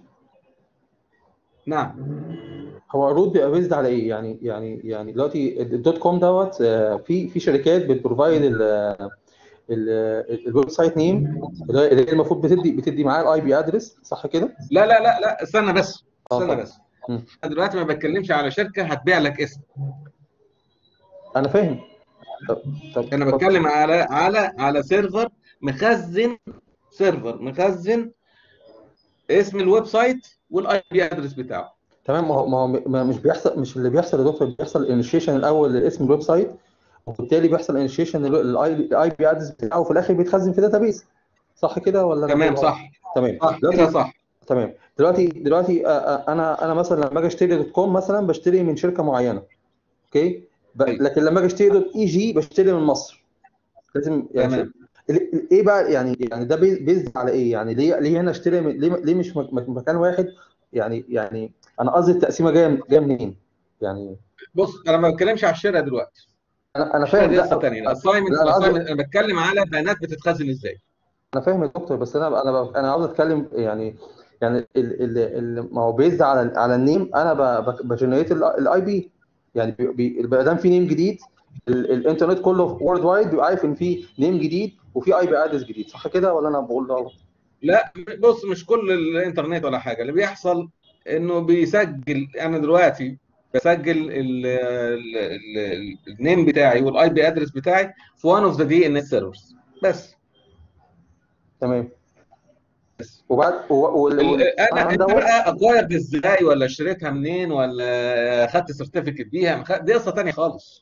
[SPEAKER 1] نعم
[SPEAKER 5] هو الروت بيبقى بيزد على ايه؟ يعني يعني يعني دلوقتي الدوت كوم دوت آه، في في شركات بتبروفايد ال ال- الويب سايت نيم اللي هي اللي هي المفروض بتدي بتدي معاه الاي بي ادرس صح كده؟
[SPEAKER 1] لا لا لا لا استنى بس
[SPEAKER 5] آه،
[SPEAKER 1] استنى
[SPEAKER 5] طبعا.
[SPEAKER 1] بس
[SPEAKER 5] مم.
[SPEAKER 1] انا دلوقتي ما بتكلمش على شركه هتبيع لك اسم
[SPEAKER 5] انا فاهم طب طب
[SPEAKER 1] انا
[SPEAKER 5] طب-
[SPEAKER 1] بتكلم على على على سيرفر مخزن سيرفر مخزن اسم الويب سايت والاي بي ادرس بتاعه
[SPEAKER 5] تمام ما هو ما هو ما- مش بيحصل مش اللي بيحصل يا دكتور بيحصل انيشيشن الاول لاسم الويب سايت وبالتالي بيحصل انيشيشن للاي بي ادرس بتاعه وفي الاخر بيتخزن في داتابيس صح كده ولا أنا
[SPEAKER 1] تمام
[SPEAKER 5] كده
[SPEAKER 1] صح
[SPEAKER 5] تمام
[SPEAKER 1] صح
[SPEAKER 5] دلوقتي
[SPEAKER 1] كده صح
[SPEAKER 5] تمام دلوقتي دلوقتي آه، آه، انا انا مثلا لما اجي اشتري دوت كوم مثلا بشتري من شركه معينه اوكي ب-
[SPEAKER 1] أيوة.
[SPEAKER 5] لكن لما اجي اشتري دوت اي جي بشتري من مصر لازم يعني
[SPEAKER 1] تمام.
[SPEAKER 5] ال- ال- ايه بقى يعني يعني ده بيز على ايه يعني ليه ليه هنا اشتري من ليه ليه مش مك- مك- مكان واحد يعني يعني انا قصدي التقسيمه جايه جايه منين يعني
[SPEAKER 1] بص انا ما بتكلمش على الشراء دلوقتي
[SPEAKER 5] انا انا
[SPEAKER 1] الشراء
[SPEAKER 5] فاهم
[SPEAKER 1] دي
[SPEAKER 5] لا
[SPEAKER 1] قصه ثانيه الاساينمنت
[SPEAKER 5] لا، أنا قصدي-
[SPEAKER 1] انا بتكلم على بيانات بتتخزن ازاي
[SPEAKER 5] انا فاهم يا دكتور بس انا انا ب- انا عاوز اتكلم يعني يعني ال ال ال ما هو بيزد على على النيم انا بجنريت الاي بي يعني بي- بي- ما دام في نيم جديد ال- الانترنت كله وورلد وايد بيبقى عارف ان في نيم جديد وفي اي بي ادرس جديد صح كده ولا انا بقول غلط؟
[SPEAKER 1] لا بص مش كل الانترنت ولا حاجه اللي بيحصل انه بيسجل انا دلوقتي بسجل ال- ال- ال- ال- النيم بتاعي والاي بي ادرس بتاعي في وان اوف ذا دي ان اس سيرفرز بس
[SPEAKER 5] تمام وبعد و- وال-
[SPEAKER 1] ال-
[SPEAKER 5] وال-
[SPEAKER 1] انا
[SPEAKER 5] أنا
[SPEAKER 1] انت
[SPEAKER 5] دوت-
[SPEAKER 1] بقى اكوايرد ازاي ولا اشتريتها منين ولا خدت سيرتيفيكت بيها ما خد- دي قصه ثانيه خالص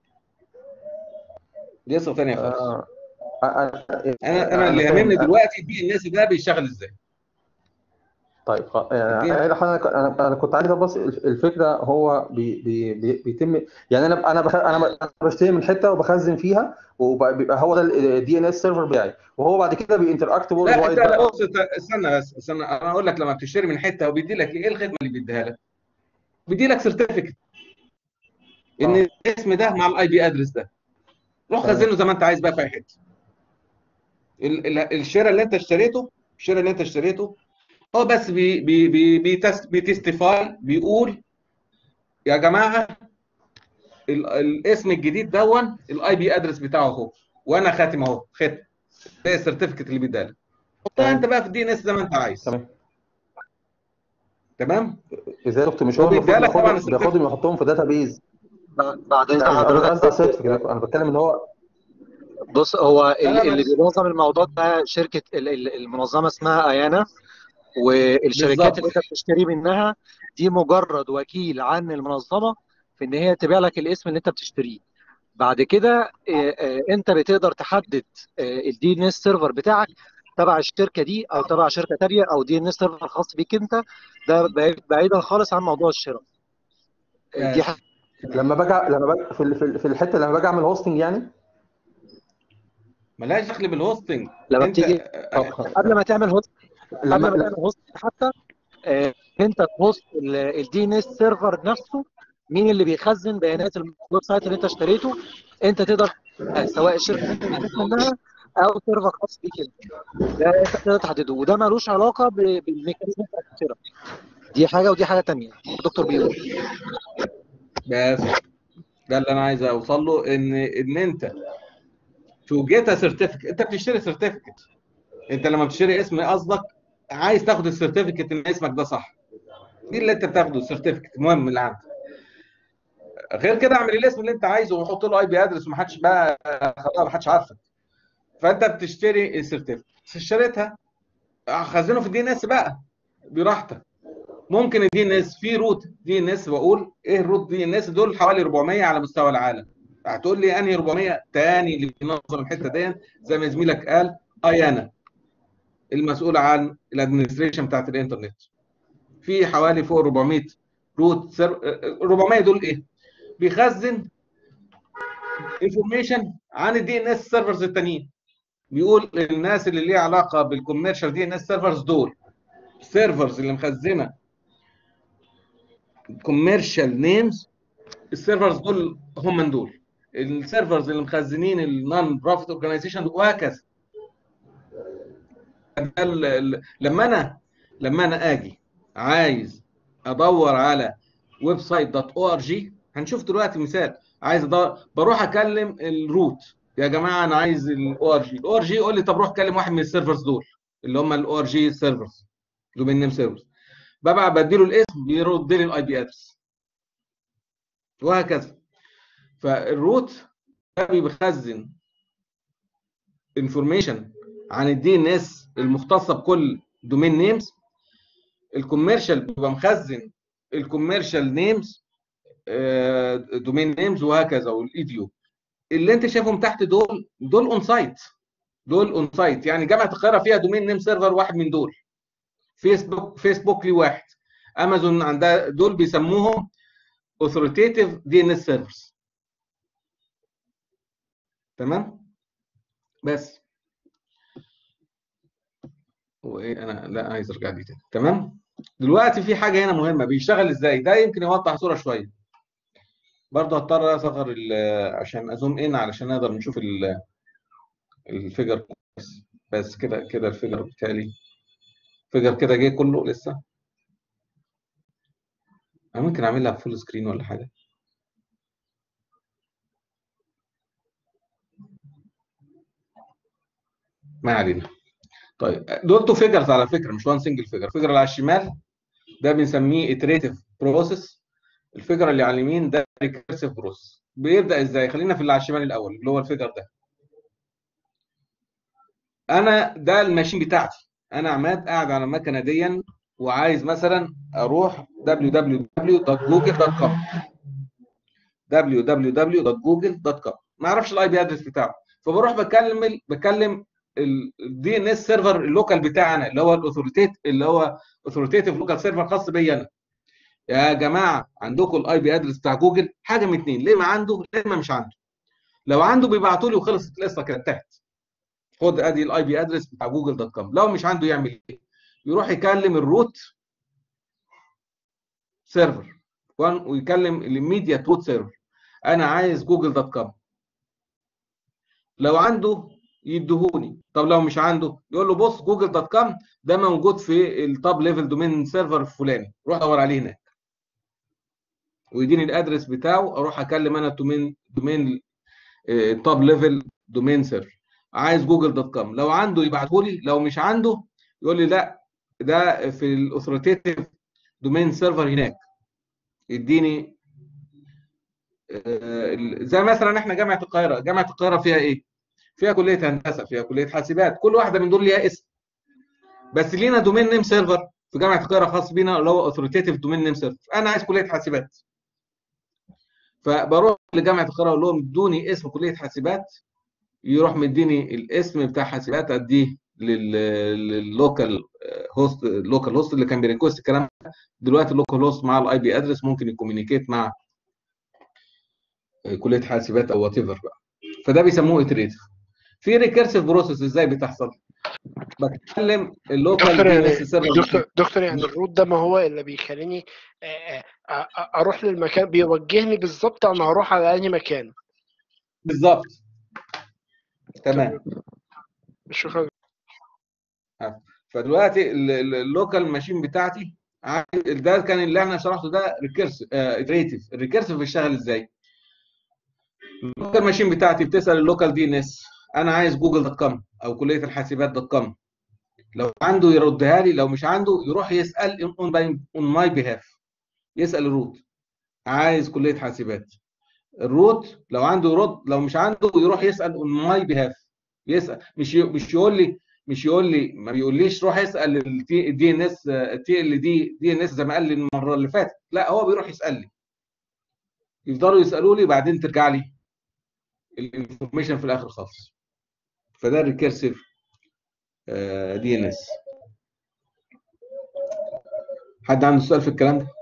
[SPEAKER 1] دي قصه ثانيه خالص
[SPEAKER 5] آه، انا
[SPEAKER 1] انا انا اللي
[SPEAKER 5] فاهم.
[SPEAKER 1] يهمني دلوقتي دي الناس ده بيشتغل ازاي
[SPEAKER 5] طيب خ- يعني
[SPEAKER 1] أوكي.
[SPEAKER 5] انا انا انا كنت عايز بس الفكره هو بي بي بي بيتم يعني انا انا بخ... انا ب- أنا بشتري من حته وبخزن فيها وبيبقى هو ده الدي ان اس سيرفر بتاعي وهو بعد كده بينتراكت وورلد
[SPEAKER 1] لا
[SPEAKER 5] وايد
[SPEAKER 1] انت لا
[SPEAKER 5] بقى
[SPEAKER 1] بص انت استنى بس استنى انا اقول لك لما بتشتري من حته وبيدي لك ايه الخدمه اللي بيديها لك؟ بيدي لك سيرتيفيكت ان الاسم ده مع الاي بي ادرس ده روح
[SPEAKER 5] تمام.
[SPEAKER 1] خزنه زي ما انت عايز بقى في اي حته ال- ال- الشراء اللي انت اشتريته الشراء اللي انت اشتريته هو بس بي بي بي بيتست بيتستيفاي بيقول يا جماعه ال- الاسم الجديد دون الاي بي ادرس بتاعه اهو وانا خاتم اهو ختم ده السيرتيفيكت اللي بيديها لك حطها
[SPEAKER 5] تمام.
[SPEAKER 1] انت بقى في الدي ان اس زي ما انت عايز
[SPEAKER 5] تمام
[SPEAKER 1] تمام
[SPEAKER 5] ازاي يا دكتور مش هو
[SPEAKER 1] هو
[SPEAKER 5] المفروض
[SPEAKER 1] بيديها لك طبعا
[SPEAKER 5] بياخدهم بياخدهم يحطهم في داتا بيز
[SPEAKER 8] بعد اذن
[SPEAKER 5] انا
[SPEAKER 8] حضرتك
[SPEAKER 5] قصدي سيرتيفيكت انا بتكلم ان هو
[SPEAKER 8] بص هو ال-
[SPEAKER 1] أنا
[SPEAKER 8] اللي
[SPEAKER 1] بس-
[SPEAKER 8] بينظم الموضوع ده شركه ال- ال- المنظمه اسمها ايانا والشركات
[SPEAKER 1] بالظبط.
[SPEAKER 8] اللي انت بتشتري منها دي مجرد وكيل عن المنظمه في ان هي تبيع لك الاسم اللي انت بتشتريه بعد كده آه، آه، انت بتقدر تحدد الدي ان اس سيرفر بتاعك تبع الشركه دي او تبع شركه تانيه او دي ان اس سيرفر خاص بيك انت ده بعيد- بعيدا خالص عن موضوع الشراء آه، دي حاجه
[SPEAKER 5] لما باجي لما باجي في ال- في ال- في الحته لما باجي اعمل هوستنج يعني
[SPEAKER 1] ملهاش دخل بالهوستنج
[SPEAKER 8] لما
[SPEAKER 1] انت
[SPEAKER 8] بتيجي
[SPEAKER 5] طب
[SPEAKER 8] قبل ما تعمل هوست قبل
[SPEAKER 5] لما
[SPEAKER 8] ما
[SPEAKER 5] لا-
[SPEAKER 8] تعمل هوست حتى آه، انت تهوست الدي ان اس سيرفر نفسه مين اللي بيخزن بيانات الويب سايت اللي انت اشتريته انت تقدر آه، سواء الشركه اللي انت اشتريت منها او سيرفر خاص بيك انت ده انت تقدر تحدده وده ملوش علاقه ب- بالميكانيزم بتاع الشراء دي حاجه ودي حاجه تانيه الدكتور بيقول
[SPEAKER 1] بس ده اللي انا عايز اوصل له ان ان انت تو جيت سيرتيفيكت انت بتشتري سيرتيفيكت انت لما بتشتري اسم قصدك عايز تاخد السيرتيفيكت ان اسمك ده صح دي اللي انت بتاخده السيرتيفيكت المهم اللي عندك غير كده اعمل الاسم اللي انت عايزه وحط له اي بي ادرس ومحدش بقى خلاص محدش عارفك فانت بتشتري السيرتيفيكت اشتريتها خزنه في الدي ان اس بقى براحتك ممكن الدي ان اس في روت دي ان اس بقول ايه الروت دي ان اس دول حوالي 400 على مستوى العالم هتقول لي انهي 400 تاني اللي بينظم الحته دي زي ما زميلك قال ايانا المسؤول عن الادمنستريشن بتاعت الانترنت في حوالي فوق 400 روت سر... 400 دول ايه بيخزن انفورميشن عن الدي ان اس سيرفرز التانيين بيقول الناس اللي ليها علاقه بالكوميرشال دي ان اس سيرفرز دول السيرفرز اللي مخزنه كوميرشال نيمز السيرفرز دول هم من دول السيرفرز اللي مخزنين النون بروفيت اورجانيزيشن وهكذا ال- ال- لما انا لما انا اجي عايز ادور على ويب سايت دوت او ار جي هنشوف دلوقتي مثال عايز ادور بروح اكلم الروت يا جماعه انا عايز الاو ار جي الاو ار جي يقول لي طب روح كلم واحد من السيرفرز دول اللي هم الاو ار جي سيرفرز دومين نيم سيرفرز ببقى بديله الاسم بيرد لي الاي بي ادرس وهكذا فالروت ده بيخزن انفورميشن عن الدي ان اس المختصه بكل دومين نيمز الكوميرشال بيبقى مخزن الكوميرشال نيمز دومين نيمز وهكذا والايديو اللي انت شايفهم تحت دول دول اون سايت دول اون سايت يعني جامعه القاهره فيها دومين نيم سيرفر واحد من دول فيسبوك فيسبوك ليه واحد امازون عندها دول بيسموهم اوثوريتيف دي ان اس سيرفرز تمام بس وايه انا لا عايز ارجع دي تاني تمام دلوقتي في حاجه هنا مهمه بيشتغل ازاي ده يمكن يوضح صوره شويه برضه هضطر اصغر ال- عشان ازوم ان علشان نقدر نشوف ال- الفيجر كويس بس كده كده الفيجر بالتالي فيجر كده جه كله لسه انا ممكن اعملها فول سكرين ولا حاجه ما علينا طيب دول تو فيجرز على فكره مش وان سنجل فيجر الفيجر اللي على الشمال ده بنسميه iterative بروسيس الفيجر اللي على اليمين ده ريكيرسيف بروسيس بيبدا ازاي خلينا في اللي على الشمال الاول اللي هو الفيجر ده انا ده الماشين بتاعتي انا عماد قاعد على المكنه دي وعايز مثلا اروح www.google.com www.google.com ما اعرفش الاي بي ادرس بتاعه فبروح بكلم بكلم الدي ان اس سيرفر اللوكال بتاعنا اللي هو الاوثوريتيت اللي هو اوثوريتيف لوكال سيرفر خاص بيا انا يا جماعه عندكم الاي بي ادرس بتاع جوجل حاجه من اتنين ليه ما عنده ليه ما مش عنده لو عنده بيبعتوا لي وخلصت القصه كده انتهت خد ادي الاي بي ادرس بتاع جوجل دوت كوم لو مش عنده يعمل ايه يروح يكلم الروت سيرفر ويكلم الاميديات روت سيرفر انا عايز جوجل دوت كوم لو عنده يدهوني طب لو مش عنده يقول له بص جوجل دوت كوم ده موجود في التوب ليفل دومين سيرفر الفلاني روح دور عليه هناك ويديني الادرس بتاعه اروح اكلم انا دومين دومين توب ليفل دومين سيرفر عايز جوجل دوت كوم لو عنده يبعته لي لو مش عنده يقول لي لا ده في الاوثوريتيف دومين سيرفر هناك يديني زي مثلا احنا جامعه القاهره جامعه القاهره فيها ايه فيها كليه هندسه فيها كليه حاسبات كل واحده من دول ليها اسم بس لينا دومين نيم سيرفر في جامعه القاهره خاص بينا اللي هو اوثوريتيف دومين نيم سيرفر انا عايز كليه حاسبات فبروح لجامعه القاهره اقول لهم ادوني اسم كليه حاسبات يروح مديني الاسم بتاع حاسبات اديه لللوكال هوست اللوكال هوست اللي كان بيريكوست الكلام ده دلوقتي اللوكال هوست مع الاي بي ادرس ممكن يكومينيكيت مع كليه حاسبات او وات ايفر بقى فده بيسموه اتريتيف في ريكيرسيف بروسيس ازاي بتحصل بتكلم اللوكال
[SPEAKER 7] دكتور
[SPEAKER 1] دي
[SPEAKER 7] يعني
[SPEAKER 1] اس سيرفر
[SPEAKER 7] دكتور دكتور يعني الروت ده ما هو اللي بيخليني آه، آه، آه، اروح للمكان بيوجهني بالظبط انا هروح على انهي مكان
[SPEAKER 1] بالظبط تمام
[SPEAKER 7] شكرا
[SPEAKER 1] فدلوقتي اللوكال ماشين بتاعتي عايز- ده كان اللي احنا شرحته ده ريكيرسيف اتريتيف الريكيرسيف بيشتغل ازاي؟ اللوكال ماشين بتاعتي بتسال اللوكال دي ان اس انا عايز جوجل دوت كوم او كليه الحاسبات دوت كوم لو عنده يردها لي لو مش عنده يروح يسال اون ماي بيهاف يسال الروت عايز كليه حاسبات الروت لو عنده يرد لو مش عنده يروح يسال اون ماي بيهاف يسال مش ي- مش يقول لي مش يقول لي ما بيقوليش روح اسال الدي ان اس التي ال دي دي ان اس زي ما قال لي المره اللي فاتت لا هو بيروح يسال لي يفضلوا يسالوا لي وبعدين ترجع لي الانفورميشن في الاخر خالص فده الريكيرسيف دي ان اس حد عنده سؤال في الكلام ده؟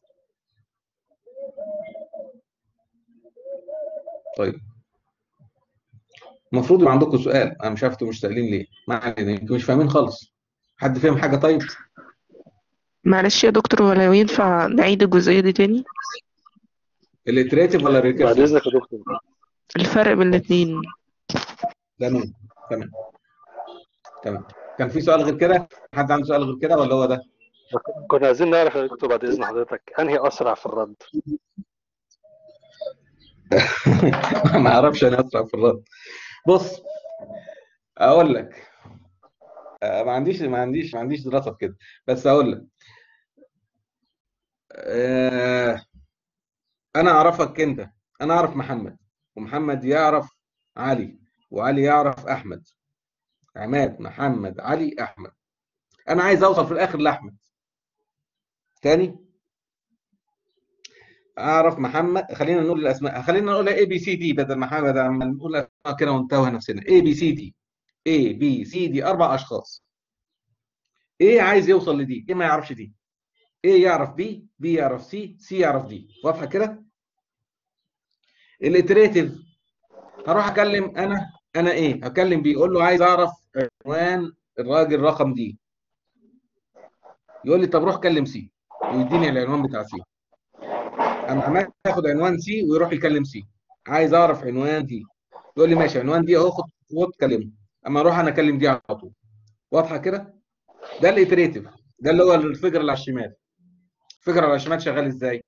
[SPEAKER 1] طيب المفروض يبقى عندكم سؤال انا مش عارف انتوا مش سائلين ليه ما علينا يمكن مش فاهمين خالص حد فاهم حاجه طيب
[SPEAKER 9] معلش يا دكتور هو لو ينفع نعيد الجزئية دي تاني
[SPEAKER 1] الاتريتيف ولا
[SPEAKER 10] بعد
[SPEAKER 1] الريكيرسيف
[SPEAKER 10] اذنك يا دكتور
[SPEAKER 9] الفرق بين الاتنين
[SPEAKER 1] تمام تمام تمام كان في سؤال غير كده حد عنده سؤال غير كده ولا هو ده
[SPEAKER 10] كنا عايزين نعرف يا دكتور بعد اذن حضرتك انهي اسرع في الرد
[SPEAKER 1] ما اعرفش انا اسرع في الرد بص اقول لك آه، ما عنديش ما عنديش ما عنديش دراسه في كده بس اقول لك آه، انا اعرفك انت انا اعرف محمد ومحمد يعرف علي وعلي يعرف احمد عماد محمد علي احمد انا عايز اوصل في الاخر لاحمد تاني اعرف محمد خلينا نقول الاسماء خلينا نقول اي بي سي دي بدل ما حاجه بدل ما نقول اسماء كده ونتوه نفسنا اي بي سي دي اي بي سي دي اربع اشخاص ايه عايز يوصل لدي ايه ما يعرفش دي ايه يعرف بي بي يعرف سي سي يعرف دي واضحه كده الاتريتيف هروح اكلم انا انا ايه هكلم بي اقول له عايز اعرف عنوان الراجل رقم دي يقول لي طب روح كلم سي ويديني العنوان بتاع سي اما عمال ياخد عنوان سي ويروح يكلم سي عايز اعرف عنوان دي يقول لي ماشي عنوان دي اهو خد خد كلمه اما اروح انا اكلم دي على طول واضحه كده ده الاتريتيف ده اللي هو الفجر اللي على الشمال الفجر اللي على الشمال شغال ازاي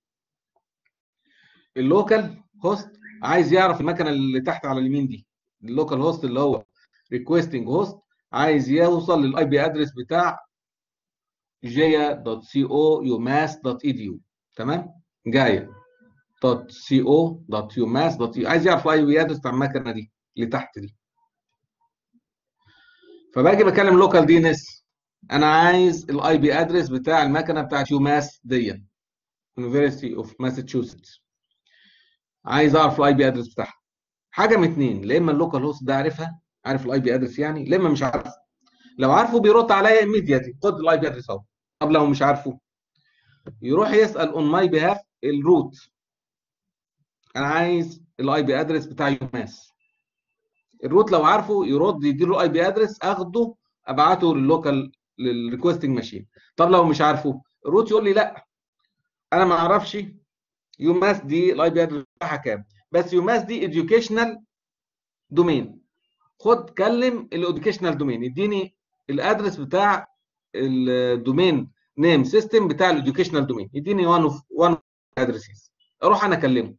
[SPEAKER 1] اللوكال هوست عايز يعرف المكنه اللي تحت على اليمين دي اللوكال هوست اللي هو ريكويستنج هوست عايز يوصل للاي بي ادرس بتاع jaya.co.umass.edu تمام جايه .co.umass.edu عايز يعرف الاي بي ادرس بتاع المكنه دي اللي تحت دي فباجي بكلم لوكال دي ان اس انا عايز الاي بي ادرس بتاع المكنه بتاعت يوماس دي University of Massachusetts عايز اعرف الاي بي ادرس بتاعها حاجه من اتنين لا اما اللوكال هوست ده عارفها عارف الاي بي ادرس يعني لا اما مش عارفه لو عارفه بيرد عليا immediately خد الاي بي ادرس اهو طب لو مش عارفه يروح يسال اون ماي بيهاف الروت انا عايز الاي بي ادرس بتاع يوماس الروت لو عارفه يرد يديله الاي بي ادرس اخده ابعته لللوكال للريكوستنج ماشين طب لو مش عارفه الروت يقول لي لا انا ما اعرفش يوماس دي الاي بي ادرس بتاعها كام بس يوماس دي educational دومين خد كلم الاديوكيشنال دومين يديني الادرس بتاع الدومين نيم سيستم بتاع الاديوكيشنال دومين يديني وان اوف وان ادرسز اروح انا اكلمه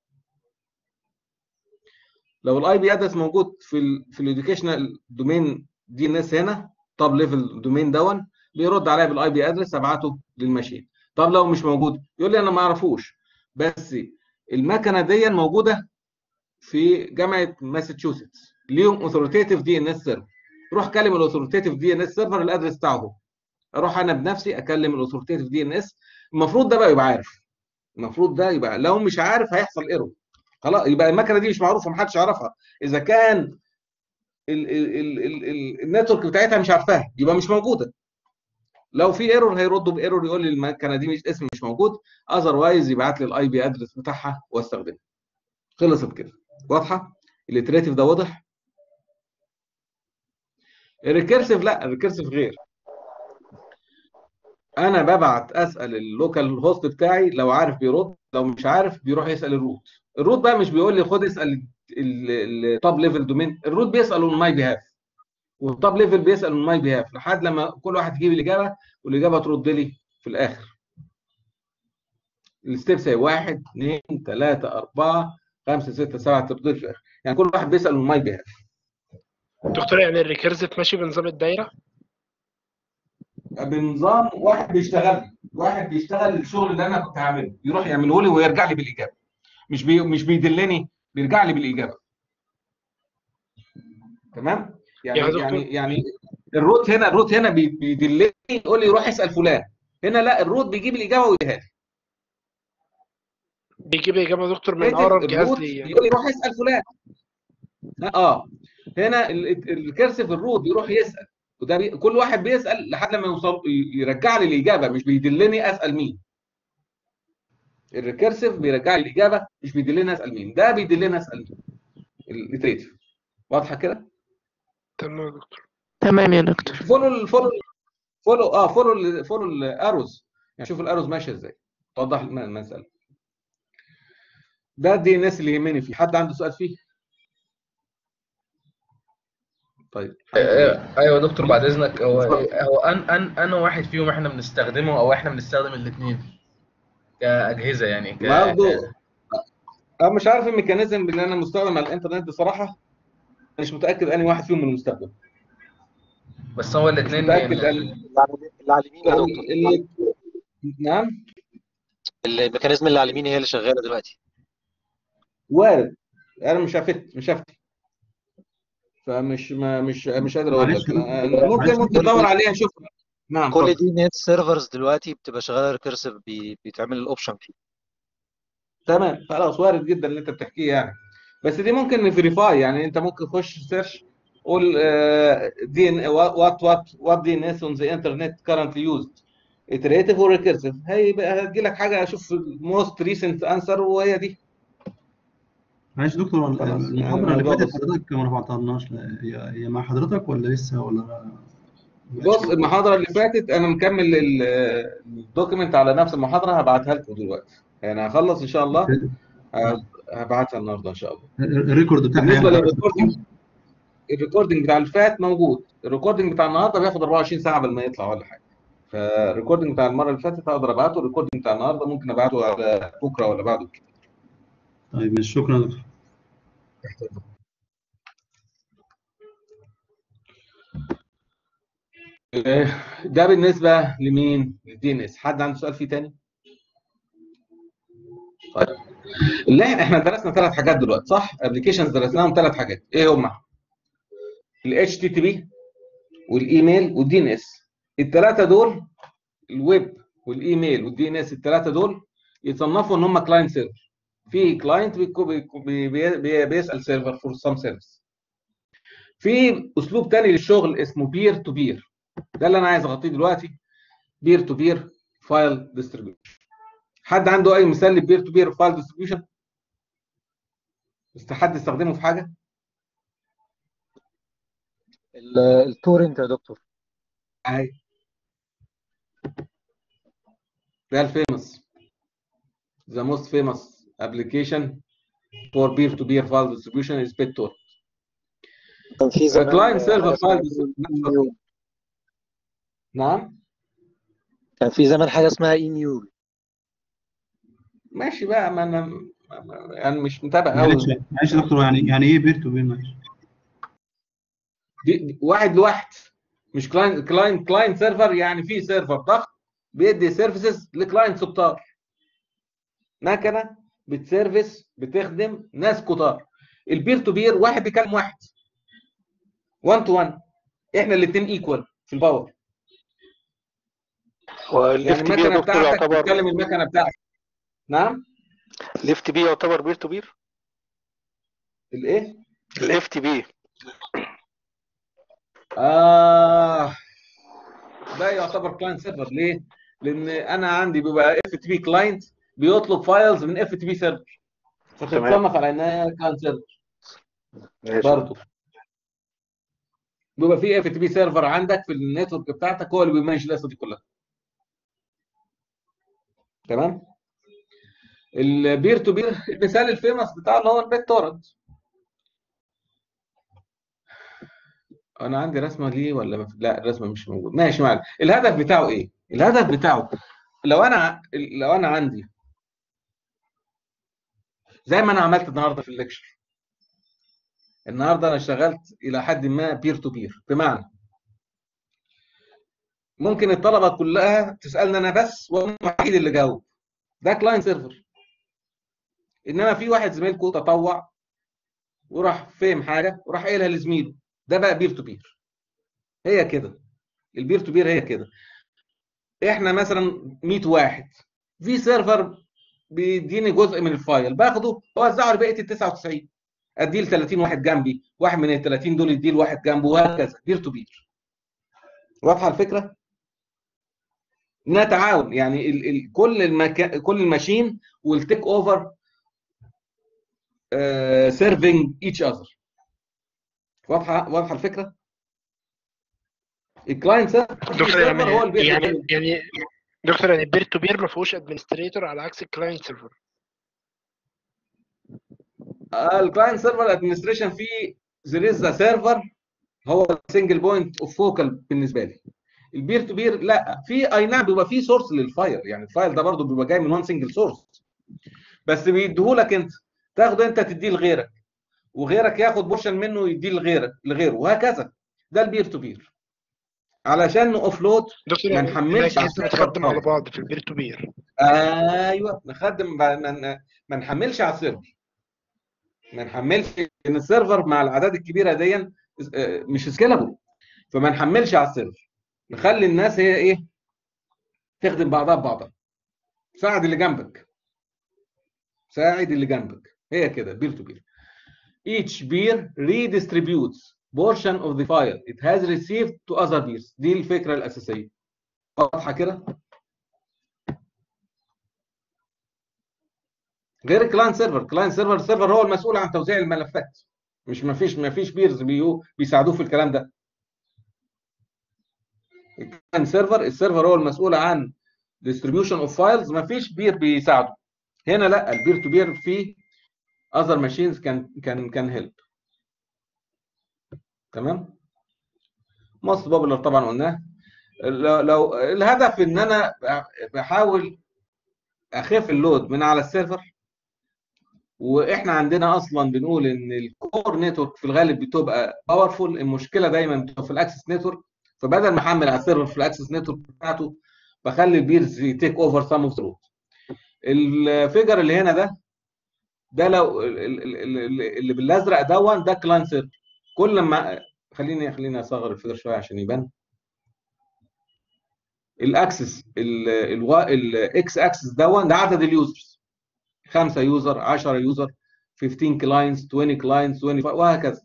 [SPEAKER 1] لو الاي بي ادرس موجود في ال في الاديوكيشنال دومين دي ان اس هنا توب ليفل دومين دون بيرد عليا بالاي بي ادرس ابعته للماشين طب لو مش موجود يقول لي انا ما اعرفوش بس المكنه دي موجوده في جامعه ماساتشوستس ليهم اوثوريتيف دي ان اس سيرفر روح كلم الاوثوريتيف دي ان اس سيرفر الادرس بتاعه هو اروح انا بنفسي اكلم الاوثوريتيف دي ان اس المفروض ده بقى يبقى عارف المفروض ده يبقى لو مش عارف هيحصل ايرور خلاص يبقى المكنه دي مش معروفه محدش يعرفها اذا كان النتورك بتاعتها مش عارفاها يبقى مش موجوده لو في ايرور هيردوا بايرور يقول لي المكنه دي مش اسم مش موجود اذروايز يبعت لي الاي بي ادرس بتاعها واستخدمها خلصت كده واضحه الاتريتيف ده واضح الريكيرسيف لا الريكيرسيف غير انا ببعت اسال اللوكال هوست بتاعي لو عارف بيرد لو مش عارف بيروح يسال الروت الروت بقى مش بيقول لي خد اسال التوب ليفل دومين الروت بيسال اون ماي بيهاف والتوب ليفل بيسال اون ماي بيهاف لحد لما كل واحد يجيب الاجابه والاجابه ترد لي في الاخر الستبس هي 1 2 3 4 5 6 7 ترد لي في الاخر يعني كل واحد بيسال اون ماي بيهاف
[SPEAKER 7] دكتور يعني الريكيرزيف ماشي بنظام الدايره
[SPEAKER 1] بنظام واحد بيشتغل واحد بيشتغل الشغل اللي انا كنت هعمله يروح يعمله لي ويرجع لي بالاجابه مش بي مش بيدلني بيرجع لي بالاجابه تمام يعني
[SPEAKER 7] يا دكتور.
[SPEAKER 1] يعني يعني الروت هنا الروت هنا بي- بيدلني يقول لي روح اسال فلان هنا لا الروت بيجيب الاجابه ويديها لي
[SPEAKER 7] بيجيب اجابه يا دكتور من
[SPEAKER 1] حته
[SPEAKER 7] اقرب جهاز
[SPEAKER 1] الروت
[SPEAKER 7] لي يعني.
[SPEAKER 1] بيقول لي روح اسال فلان اه هنا ال- الكرسي في الروت بيروح يسال وده بي... كل واحد بيسال لحد لما يوصل ي- يرجع لي الاجابه مش بيدلني اسال مين الريكيرسيف بيرجع لي الاجابه مش بيدلني اسال مين ده بيدلني اسال مين الاتريتيف واضحه كده
[SPEAKER 7] تمام يا دكتور
[SPEAKER 9] تمام يا دكتور
[SPEAKER 1] فولو ال- فولو ال- فولو اه فولو ال- فولو الاروز يعني شوف الاروز ماشيه ازاي توضح الم- المساله ده الدي ان اس اللي يهمني فيه حد عنده سؤال فيه طيب
[SPEAKER 2] آه، ايوه يا دكتور بعد اذنك هو هو ان ان انا واحد فيهم احنا بنستخدمه او احنا بنستخدم الاثنين كاجهزه يعني ك...
[SPEAKER 1] برضه انا مش عارف الميكانيزم اللي انا مستخدم على الانترنت بصراحه مش متاكد انهي واحد فيهم المستخدم
[SPEAKER 2] بس هو الاثنين
[SPEAKER 1] متاكد
[SPEAKER 2] يعني
[SPEAKER 1] ان
[SPEAKER 8] اللي على اليمين يا دكتور
[SPEAKER 1] اللي نعم
[SPEAKER 8] الميكانيزم اللي على اليمين هي اللي شغاله دلوقتي
[SPEAKER 1] وارد انا مش شافت مش شافتي فمش ما مش مش قادر اقول
[SPEAKER 6] معلش
[SPEAKER 1] لك
[SPEAKER 6] يا
[SPEAKER 1] أنا-
[SPEAKER 6] دكتور،
[SPEAKER 1] ممكن
[SPEAKER 6] معلش
[SPEAKER 1] ممكن
[SPEAKER 6] يا دكتور.
[SPEAKER 1] ادور عليها اشوف نعم
[SPEAKER 8] كل
[SPEAKER 1] اتفضل.
[SPEAKER 8] دي نت سيرفرز دلوقتي بتبقى شغاله ريكيرسيف بيتعمل الاوبشن فيه
[SPEAKER 1] تمام خلاص وارد جدا اللي انت بتحكيه يعني بس دي ممكن نفيريفاي يعني انت ممكن تخش سيرش قول دي ان وات وات وات دي ان اس اون ذا انترنت كارنتلي يوزد iterative or recursive هيبقى هتجي لك حاجه اشوف الموست ريسنت انسر وهي دي
[SPEAKER 6] معلش يا دكتور
[SPEAKER 1] خلاص، يعني
[SPEAKER 6] المحاضرة اللي
[SPEAKER 1] الموضوع
[SPEAKER 6] فاتت
[SPEAKER 1] بسيط.
[SPEAKER 6] حضرتك ما رفعتهالناش لا، هي هي مع حضرتك ولا لسه ولا
[SPEAKER 1] بص المحاضره اللي فاتت انا مكمل ال- الدوكيمنت على نفس المحاضره هبعتها لكم دلوقتي يعني هخلص ان شاء الله ه- هبعتها النهارده ان شاء الله
[SPEAKER 6] الريكورد بتاعها
[SPEAKER 1] بالنسبه
[SPEAKER 6] يعني
[SPEAKER 1] للريكوردنج الريكوردنج بتاع الفات موجود الريكوردنج بتاع النهارده بياخد 24 ساعه قبل ما يطلع ولا حاجه فالريكوردنج بتاع المره اللي فاتت هقدر ابعته الريكوردنج بتاع النهارده ممكن ابعته على بكره ولا بعده
[SPEAKER 6] طيب ماشي شكرا يا دكتور
[SPEAKER 1] ده بالنسبه لمين؟ للدي ان اس حد عنده سؤال فيه تاني؟ طيب اللي احنا احنا درسنا ثلاث حاجات دلوقتي صح؟ ابلكيشنز درسناهم ثلاث حاجات ايه هم؟ الاتش تي تي بي والايميل والدي ان اس الثلاثه دول الويب والايميل والدي ان اس الثلاثه دول يتصنفوا ان هم كلاينت سيرفر في كلاينت بيسال سيرفر فور سام سيرفيس في اسلوب تاني للشغل اسمه بير تو بير ده اللي انا عايز اغطيه دلوقتي بير تو بير فايل ديستريبيوشن حد عنده اي مثال للبير تو بير فايل ديستريبيوشن حد يستخدمه في حاجه
[SPEAKER 8] ال- التورنت يا دكتور
[SPEAKER 1] اهي ده الفيموس the most famous application for peer-to-peer file distribution is BitTorrent.
[SPEAKER 8] كان في زمان
[SPEAKER 1] client server
[SPEAKER 8] حاجة اسمها
[SPEAKER 1] file distribution
[SPEAKER 8] إيميول.
[SPEAKER 1] نعم
[SPEAKER 8] كان في زمان حاجه اسمها ايميول
[SPEAKER 1] ماشي بقى ما انا ما- ما- يعني مش متابع
[SPEAKER 6] معلش
[SPEAKER 1] قوي
[SPEAKER 6] معلش يا دكتور يعني يعني ايه بير تو بير معلش
[SPEAKER 1] دي- دي- واحد لواحد مش كلاينت كلاينت كلاينت سيرفر يعني في سيرفر ضغط بيدي سيرفيسز لكلاينتس كتار مكنه بتسيرفيس بتخدم ناس كتار البير تو بير واحد بيكلم واحد 1 تو 1 احنا الاثنين ايكوال في الباور
[SPEAKER 10] هو
[SPEAKER 1] يعني
[SPEAKER 10] الليفت بي يا
[SPEAKER 1] المكنه
[SPEAKER 10] دكتور
[SPEAKER 1] بتاعتك
[SPEAKER 10] يعتبر
[SPEAKER 1] بتكلم المكنه بتاعتك نعم
[SPEAKER 10] ليفت بي يعتبر بير تو بير
[SPEAKER 1] الايه
[SPEAKER 10] الاف تي بي
[SPEAKER 1] آه ده يعتبر كلاينت سيرفر ليه؟ لأن أنا عندي بيبقى اف تي بي كلاينت بيطلب فايلز من اف تي بي سيرفر فتتصنف على إنها كلاينت سيرفر برضه بيبقى في اف تي بي سيرفر عندك في النتورك بتاعتك هو اللي بيمانج القصة دي كلها تمام؟ البير تو بير المثال الفيمس بتاعه اللي هو البيت تورنت انا عندي رسمه ليه ولا ما في... لا الرسمه مش موجوده ماشي معلش الهدف بتاعه ايه الهدف بتاعه لو انا لو انا عندي زي ما انا عملت النهارده في الليكشر النهارده انا اشتغلت الى حد ما بير تو بير بمعنى ممكن الطلبه كلها تسالني انا بس وانا الوحيد اللي جاوب ده كلاينت سيرفر انما في واحد زميلكم تطوع وراح فهم حاجه وراح قايلها لزميله ده بقى بير تو بير هي كده البير تو بير هي كده احنا مثلا 100 واحد في سيرفر بيديني جزء من الفايل باخده واوزعه لبقيه ال 99 اديه ل 30 واحد جنبي واحد من ال 30 دول يديه لواحد جنبه وهكذا بير تو بير واضحه الفكره؟ نتعاون يعني ال ال كل المكان كل الماشين will take over uh, serving each other واضحه واضحه الفكره؟ الكلاينت
[SPEAKER 7] دكتور يعني
[SPEAKER 1] هو البير
[SPEAKER 7] يعني يعني دكتور يعني بير تو بير ما فيهوش ادمنستريتور على عكس الكلاينت سيرفر
[SPEAKER 1] الكلاينت سيرفر ادمنستريشن فيه there is a server هو سنجل بوينت اوف فوكال بالنسبه لي البير تو بير لا في اي نعم بيبقى في سورس للفايل يعني الفايل ده برضو بيبقى جاي من وان سنجل سورس بس بيديهولك انت تاخده انت تديه لغيرك وغيرك ياخد بورشن منه ويديه لغيرك لغيره وهكذا ده البير تو بير علشان نوفلود
[SPEAKER 7] دكتور
[SPEAKER 1] ما
[SPEAKER 7] يعني
[SPEAKER 1] نحملش على
[SPEAKER 7] الأجهزة
[SPEAKER 1] السيرفر
[SPEAKER 7] بتخدم على
[SPEAKER 1] خالص.
[SPEAKER 7] بعض في البير تو بير
[SPEAKER 1] ايوه نخدم ما ما- ما نحملش على السيرفر ما نحملش ان السيرفر مع الاعداد الكبيره دي آه، مش سكيلابل فما نحملش على السيرفر نخلي الناس هي ايه تخدم بعضها ببعضها ساعد اللي جنبك ساعد اللي جنبك هي كده بير تو بير each peer redistributes portion of the file it has received to other peers دي الفكره الاساسيه واضحه كده غير الكلاينت سيرفر الكلاينت سيرفر السيرفر هو المسؤول عن توزيع الملفات مش ما فيش ما فيش بيرز بيو بيساعدوه في الكلام ده الكلاينت سيرفر السيرفر هو المسؤول عن distribution of files ما فيش بير بيساعده هنا لا البير تو بير في other machines can can can help تمام ماست بابلر طبعا قلناه لو, لو الهدف ان انا بحاول اخف اللود من على السيرفر واحنا عندنا اصلا بنقول ان الكور نتورك في الغالب بتبقى باورفول المشكله دايما بتبقى في الاكسس نتورك فبدل ما احمل على السيرفر في الاكسس نتورك بتاعته بخلي البيرز يتيك اوفر سام اوف ذا الفيجر اللي هنا ده ده لو ال- ال- ال- اللي بالازرق دون ده كلاينت سيرفر كل ما خليني خليني اصغر الفيجر شويه عشان يبان الاكسس الاكس اكسس دون ده عدد اليوزرز 5 يوزر 10 يوزر 15 كلاينتس 20 كلاينتس 25 وهكذا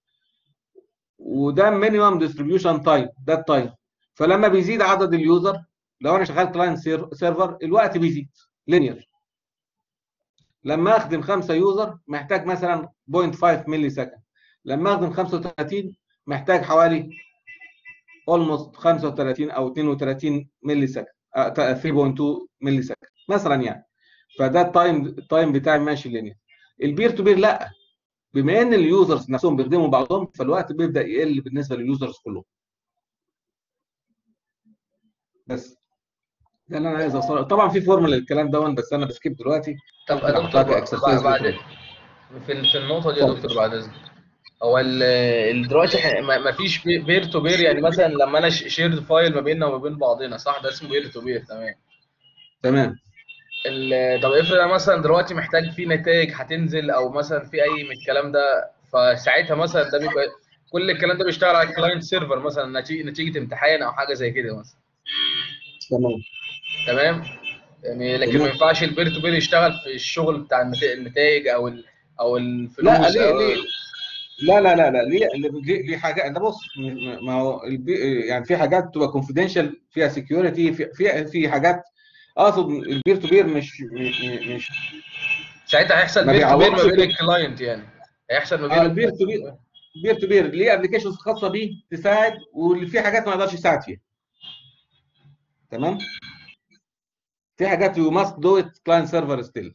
[SPEAKER 1] وده مينيمم ديستريبيوشن تايم ده التايم فلما بيزيد عدد اليوزر لو انا شغال كلاينت سيرفر الوقت بيزيد لينير لما اخدم 5 يوزر محتاج مثلا 0.5 ملي سكند لما اخدم 35 محتاج حوالي almost 35 او 32 ملي سكند آه، 3.2 ملي سكند مثلا يعني فده التايم التايم بتاعي ماشي لينير البير تو بير لا بما ان اليوزرز نفسهم بيخدموا بعضهم فالوقت بيبدا يقل بالنسبه لليوزرز كلهم بس ده اللي انا عايز اوصله طبعا في فورمولا للكلام ده بس انا بسكيب دلوقتي
[SPEAKER 2] طب يا
[SPEAKER 1] ممكن
[SPEAKER 2] دكتور
[SPEAKER 1] أحطها كإكسرسايز
[SPEAKER 2] بعد بعد
[SPEAKER 1] بكرة.
[SPEAKER 2] في في النقطه دي يا
[SPEAKER 1] اتفضل.
[SPEAKER 2] دكتور بعد اذنك هو ال- ال- دلوقتي إحنا ما ما فيش بير تو بير يعني مثلا لما انا شيرد فايل ما بيننا وما بين بعضنا صح ده اسمه بير تو بير تمام
[SPEAKER 1] تمام
[SPEAKER 2] ال- طب افرض انا مثلا دلوقتي محتاج في نتائج هتنزل او مثلا في اي من الكلام ده فساعتها مثلا ده بيبقى كل الكلام ده بيشتغل على الكلاينت سيرفر مثلا نتيجه نتيجه امتحان او حاجه زي كده مثلا
[SPEAKER 1] تمام
[SPEAKER 2] تمام يعني لكن
[SPEAKER 1] تمام.
[SPEAKER 2] ما ينفعش البير تو بير يشتغل في الشغل بتاع النت- النتائج او ال- او الفلوس
[SPEAKER 1] لا ليه
[SPEAKER 2] أو
[SPEAKER 1] ليه لا لا لا لا ليه ليه ليه حاجات ده بص م- ما هو البي يعني في حاجات تبقى كونفيدنشال فيها سكيورتي في في في حاجات اقصد البير تو بير مش مش مش
[SPEAKER 2] ساعتها هيحصل
[SPEAKER 1] ما
[SPEAKER 2] بير تو بير ما
[SPEAKER 1] بيعوضش
[SPEAKER 2] بين
[SPEAKER 1] ال-
[SPEAKER 2] الكلاينت يعني هيحصل ما
[SPEAKER 1] اه
[SPEAKER 2] بين
[SPEAKER 1] البير تو بير بير تو بير ليه ابلكيشنز خاصه بيه تساعد واللي في حاجات ما يقدرش يساعد فيها تمام في حاجات يو ماست دو ات كلاينت سيرفر ستيل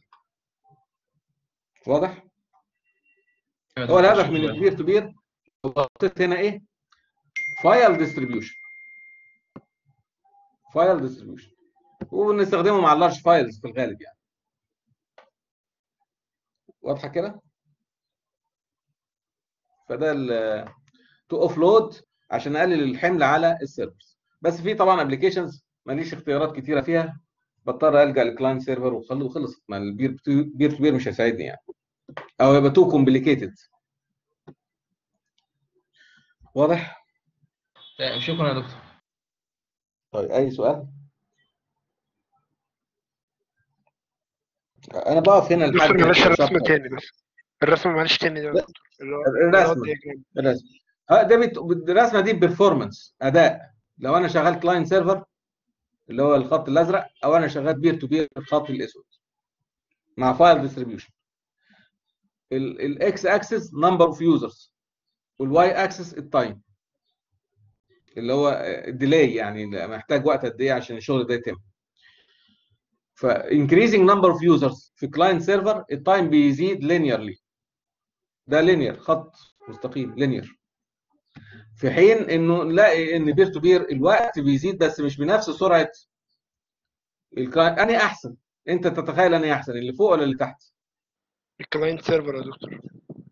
[SPEAKER 1] واضح هو الهدف من البير تو بير حطيت هنا ايه فايل ديستريبيوشن فايل ديستريبيوشن وبنستخدمه مع اللارج فايلز في الغالب يعني واضحه كده فده تو اوف لود عشان اقلل الحمل على السيرفرز بس في طبعا ابلكيشنز ماليش اختيارات كتيره فيها بضطر الجا للكلاينت سيرفر وخلصت ما البير بير تو بير مش هيساعدني يعني او يبقى تو كومبليكيتد واضح
[SPEAKER 2] تمام، شكرا يا دكتور
[SPEAKER 1] طيب اي سؤال انا بقف هنا
[SPEAKER 7] دكتور
[SPEAKER 1] لحد
[SPEAKER 7] معلش الرسم
[SPEAKER 1] شابتر
[SPEAKER 7] تاني بس الرسم معلش تاني ده يا
[SPEAKER 1] لا،
[SPEAKER 7] دكتور اللي هو اللي هو
[SPEAKER 1] الرسمه
[SPEAKER 7] الدياجرام
[SPEAKER 1] الرسمه ها ده بت... الرسمه دي بيرفورمانس اداء لو انا شغال كلاينت سيرفر اللي هو الخط الازرق او انا شغال بير تو بير الخط الاسود مع فايل ديستريبيوشن الاكس اكسس نمبر اوف يوزرز والواي اكسس التايم اللي هو الديلي يعني محتاج وقت قد ايه عشان الشغل ده يتم ف increasing number of users في client server التايم بيزيد linearly ده linear خط مستقيم linear في حين انه نلاقي ان بير تو بير الوقت بيزيد بس مش بنفس سرعه الكلاينت انهي احسن انت تتخيل انهي احسن اللي فوق ولا اللي تحت
[SPEAKER 7] الكلاينت سيرفر يا دكتور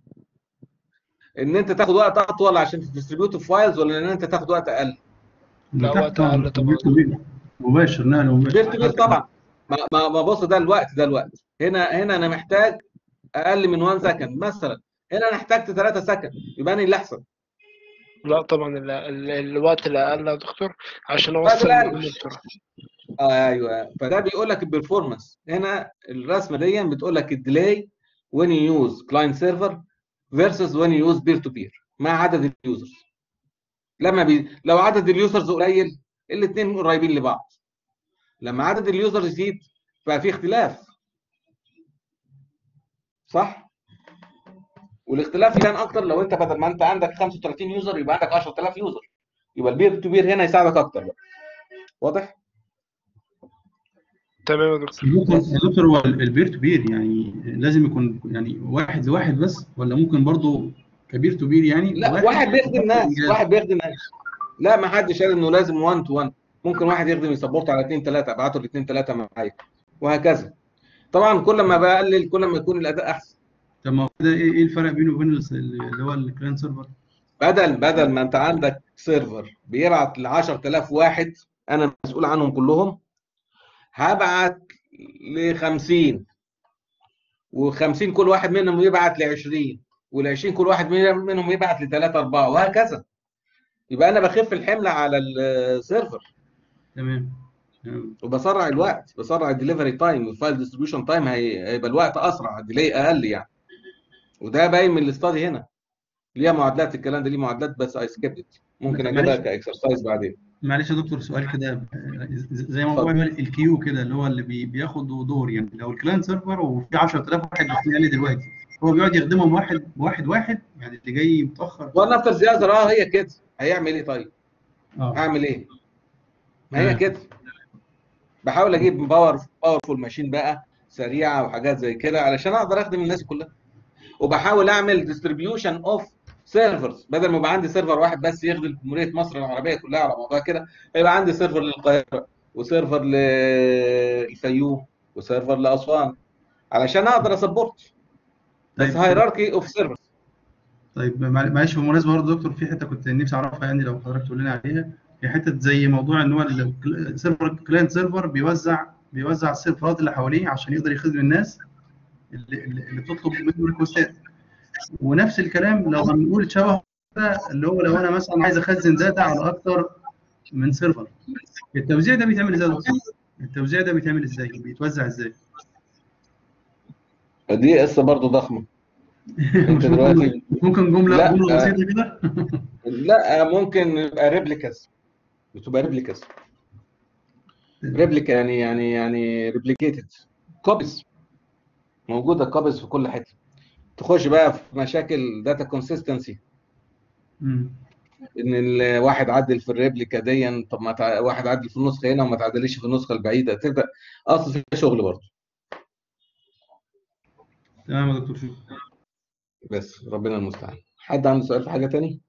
[SPEAKER 1] ان انت تاخد وقت اطول عشان تديستريبيوت فايلز ولا ان انت تاخد وقت اقل
[SPEAKER 7] لا
[SPEAKER 6] اللي
[SPEAKER 7] وقت
[SPEAKER 6] تحت
[SPEAKER 7] أقل طبعا.
[SPEAKER 6] مباشر نقل مباشر
[SPEAKER 1] بير تو بير طبعا ما ما ما بص ده الوقت ده الوقت هنا هنا انا محتاج اقل من 1 سكند مثلا هنا انا احتاجت 3 سكند يبقى انا اللي احسن
[SPEAKER 7] لا طبعا ال... ال... الوقت اللي اقل يا دكتور عشان
[SPEAKER 1] الوقت
[SPEAKER 7] اوصل
[SPEAKER 1] الأقل.
[SPEAKER 7] المعلومه بسرعه
[SPEAKER 1] آه ايوه فده بيقول لك البرفورمانس هنا الرسمه دي بتقول لك الديلي when you use client server versus when you use peer to peer مع عدد اليوزرز لما بي... لو عدد اليوزرز قليل الاثنين قريبين لبعض لما عدد اليوزرز يزيد بقى في اختلاف صح والاختلاف كان اكتر لو انت بدل ما انت عندك 35 يوزر يبقى عندك 10000 يوزر يبقى البير تو بير هنا يساعدك اكتر بقى واضح
[SPEAKER 7] تمام يا دكتور
[SPEAKER 6] ممكن يا دكتور هو البير تو بير يعني لازم يكون يعني واحد لواحد بس ولا ممكن برضه كبير تو بير يعني
[SPEAKER 1] لا واحد بيخدم ناس واحد بيخدم ناس لا ما حدش قال انه لازم 1 تو 1 ممكن واحد يخدم يسبورت على اثنين ثلاثه ابعته لاثنين ثلاثه معايا وهكذا طبعا كل ما بقلل كل ما يكون الاداء احسن
[SPEAKER 6] طب ما هو كده ايه إيه الفرق بينه وبين الس- اللي هو الكلاينت سيرفر؟
[SPEAKER 1] بدل بدل ما انت عندك سيرفر بيبعت ل 10000 واحد انا مسؤول عنهم كلهم هبعت ل 50 و50 كل واحد منهم يبعت ل 20 وال 20 كل واحد منهم يبعت ل 3 4 وهكذا يبقى انا بخف الحمل على السيرفر
[SPEAKER 6] تمام تمام.
[SPEAKER 1] وبسرع الوقت بسرع الدليفري تايم والفايل ديستريبيوشن تايم هيبقى الوقت اسرع الديلي اقل يعني وده باين من الاستادي هنا ليها معادلات الكلام ده ليه معادلات بس اي سكيبت ممكن اجيبها
[SPEAKER 6] معلش.
[SPEAKER 1] كاكسرسايز بعدين
[SPEAKER 6] معلش يا دكتور سؤال كده ز- زي موضوع
[SPEAKER 1] اتفضل.
[SPEAKER 6] الكيو كده اللي هو اللي بي- بياخد دور يعني لو الكلاينت سيرفر وفي 10000 واحد داخلين عليه دلوقتي هو بيقعد يخدمهم واحد واحد واحد يعني اللي جاي متاخر
[SPEAKER 1] وان افتر زيازر اه هي كده هيعمل ايه طيب؟
[SPEAKER 6] اه
[SPEAKER 1] هعمل ايه؟ ما هي
[SPEAKER 6] تمام.
[SPEAKER 1] كده بحاول اجيب باور باورفول ماشين بقى سريعه وحاجات زي كده علشان اقدر اخدم الناس كلها وبحاول اعمل ديستريبيوشن اوف سيرفرز بدل ما يبقى عندي سيرفر واحد بس يخدم جمهوريه مصر العربيه كلها على موضوع كده يبقى عندي سيرفر للقاهره وسيرفر للفيوم وسيرفر لاسوان علشان اقدر اسبورت بس
[SPEAKER 6] طيب
[SPEAKER 1] هيراركي اوف سيرفرز
[SPEAKER 6] طيب مع- معلش بالمناسبه برضه دكتور في حته كنت نفسي اعرفها يعني لو حضرتك تقول لنا عليها في حته زي موضوع ان هو السيرفر كلاينت سيرفر بيوزع بيوزع السيرفرات اللي حواليه عشان يقدر يخدم الناس اللي, اللي اللي بتطلب منه ريكوستات ونفس الكلام لو هنقول شبه كده اللي هو لو انا مثلا عايز اخزن داتا على اكتر من سيرفر التوزيع ده بيتعمل ازاي يا دكتور؟ التوزيع ده بيتعمل ازاي؟ بيتوزع ازاي؟
[SPEAKER 1] دي قصه برضه ضخمه انت
[SPEAKER 6] مش ممكن
[SPEAKER 1] دلوقتي
[SPEAKER 6] ممكن جمله
[SPEAKER 1] لا
[SPEAKER 6] جمله
[SPEAKER 1] آه،
[SPEAKER 6] بسيطه كده
[SPEAKER 1] لا ممكن يبقى ريبليكاز بتبقى ريبليكاز ريبليكا يعني يعني يعني ريبليكيتد كوبيز موجوده كوبيز في كل حته تخش بقى في مشاكل داتا كونسيستنسي
[SPEAKER 6] مم.
[SPEAKER 1] ان الواحد عدل في الريبليكا دي طب ما تع... واحد عدل في النسخه هنا وما تعدلش في النسخه البعيده تبدا اصل في شغل برضه
[SPEAKER 6] تمام يا دكتور شكرا
[SPEAKER 1] بس ربنا المستعان حد عنده سؤال في حاجه تاني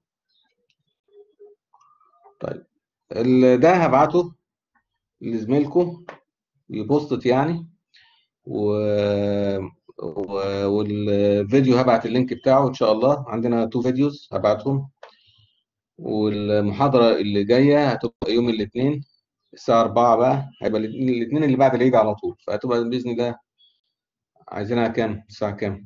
[SPEAKER 1] طيب ال- ده هبعته لزميلكم يبوستت يعني و... و... والفيديو هبعت اللينك بتاعه ان شاء الله عندنا تو فيديوز هبعتهم والمحاضرة اللي جاية هتبقى يوم الاثنين الساعة 4 بقى هيبقى الاثنين اللي بعد العيد على طول فهتبقى بإذن الله عايزينها كام؟ الساعة كام؟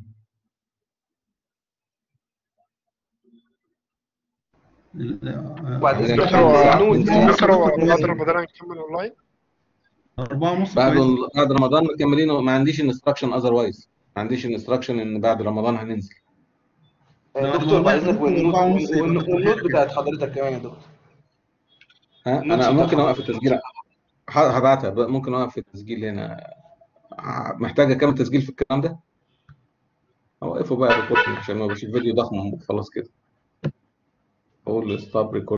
[SPEAKER 7] بعد
[SPEAKER 1] عايزين
[SPEAKER 7] اذنك
[SPEAKER 1] نكمل الساعة
[SPEAKER 7] هو
[SPEAKER 1] اتنين.
[SPEAKER 7] دكتور هو بعد رمضان هنكمل اونلاين
[SPEAKER 6] أربعة ونص
[SPEAKER 1] بعد
[SPEAKER 6] كويس
[SPEAKER 1] بعد رمضان مكملين ما عنديش انستراكشن اذروايز ما عنديش انستراكشن ان بعد رمضان هننزل
[SPEAKER 6] لا،
[SPEAKER 2] دكتور بعد
[SPEAKER 6] أربعة
[SPEAKER 2] اذنك والنوت
[SPEAKER 6] ونص يبقى
[SPEAKER 2] والنوت
[SPEAKER 6] كتر خيرك.
[SPEAKER 2] بتاعت حضرتك كمان يا دكتور
[SPEAKER 1] ها
[SPEAKER 2] النوتس
[SPEAKER 1] انا
[SPEAKER 2] بتاعت
[SPEAKER 1] ممكن اوقف
[SPEAKER 2] حضرتك
[SPEAKER 1] التسجيل ه- هبعتها بقى، ممكن اوقف التسجيل هنا ع- محتاجه كام تسجيل في الكلام ده اوقفه بقى ريكورد عشان ما يبقاش الفيديو ضخم خلاص كده اقول ستوب ريكورد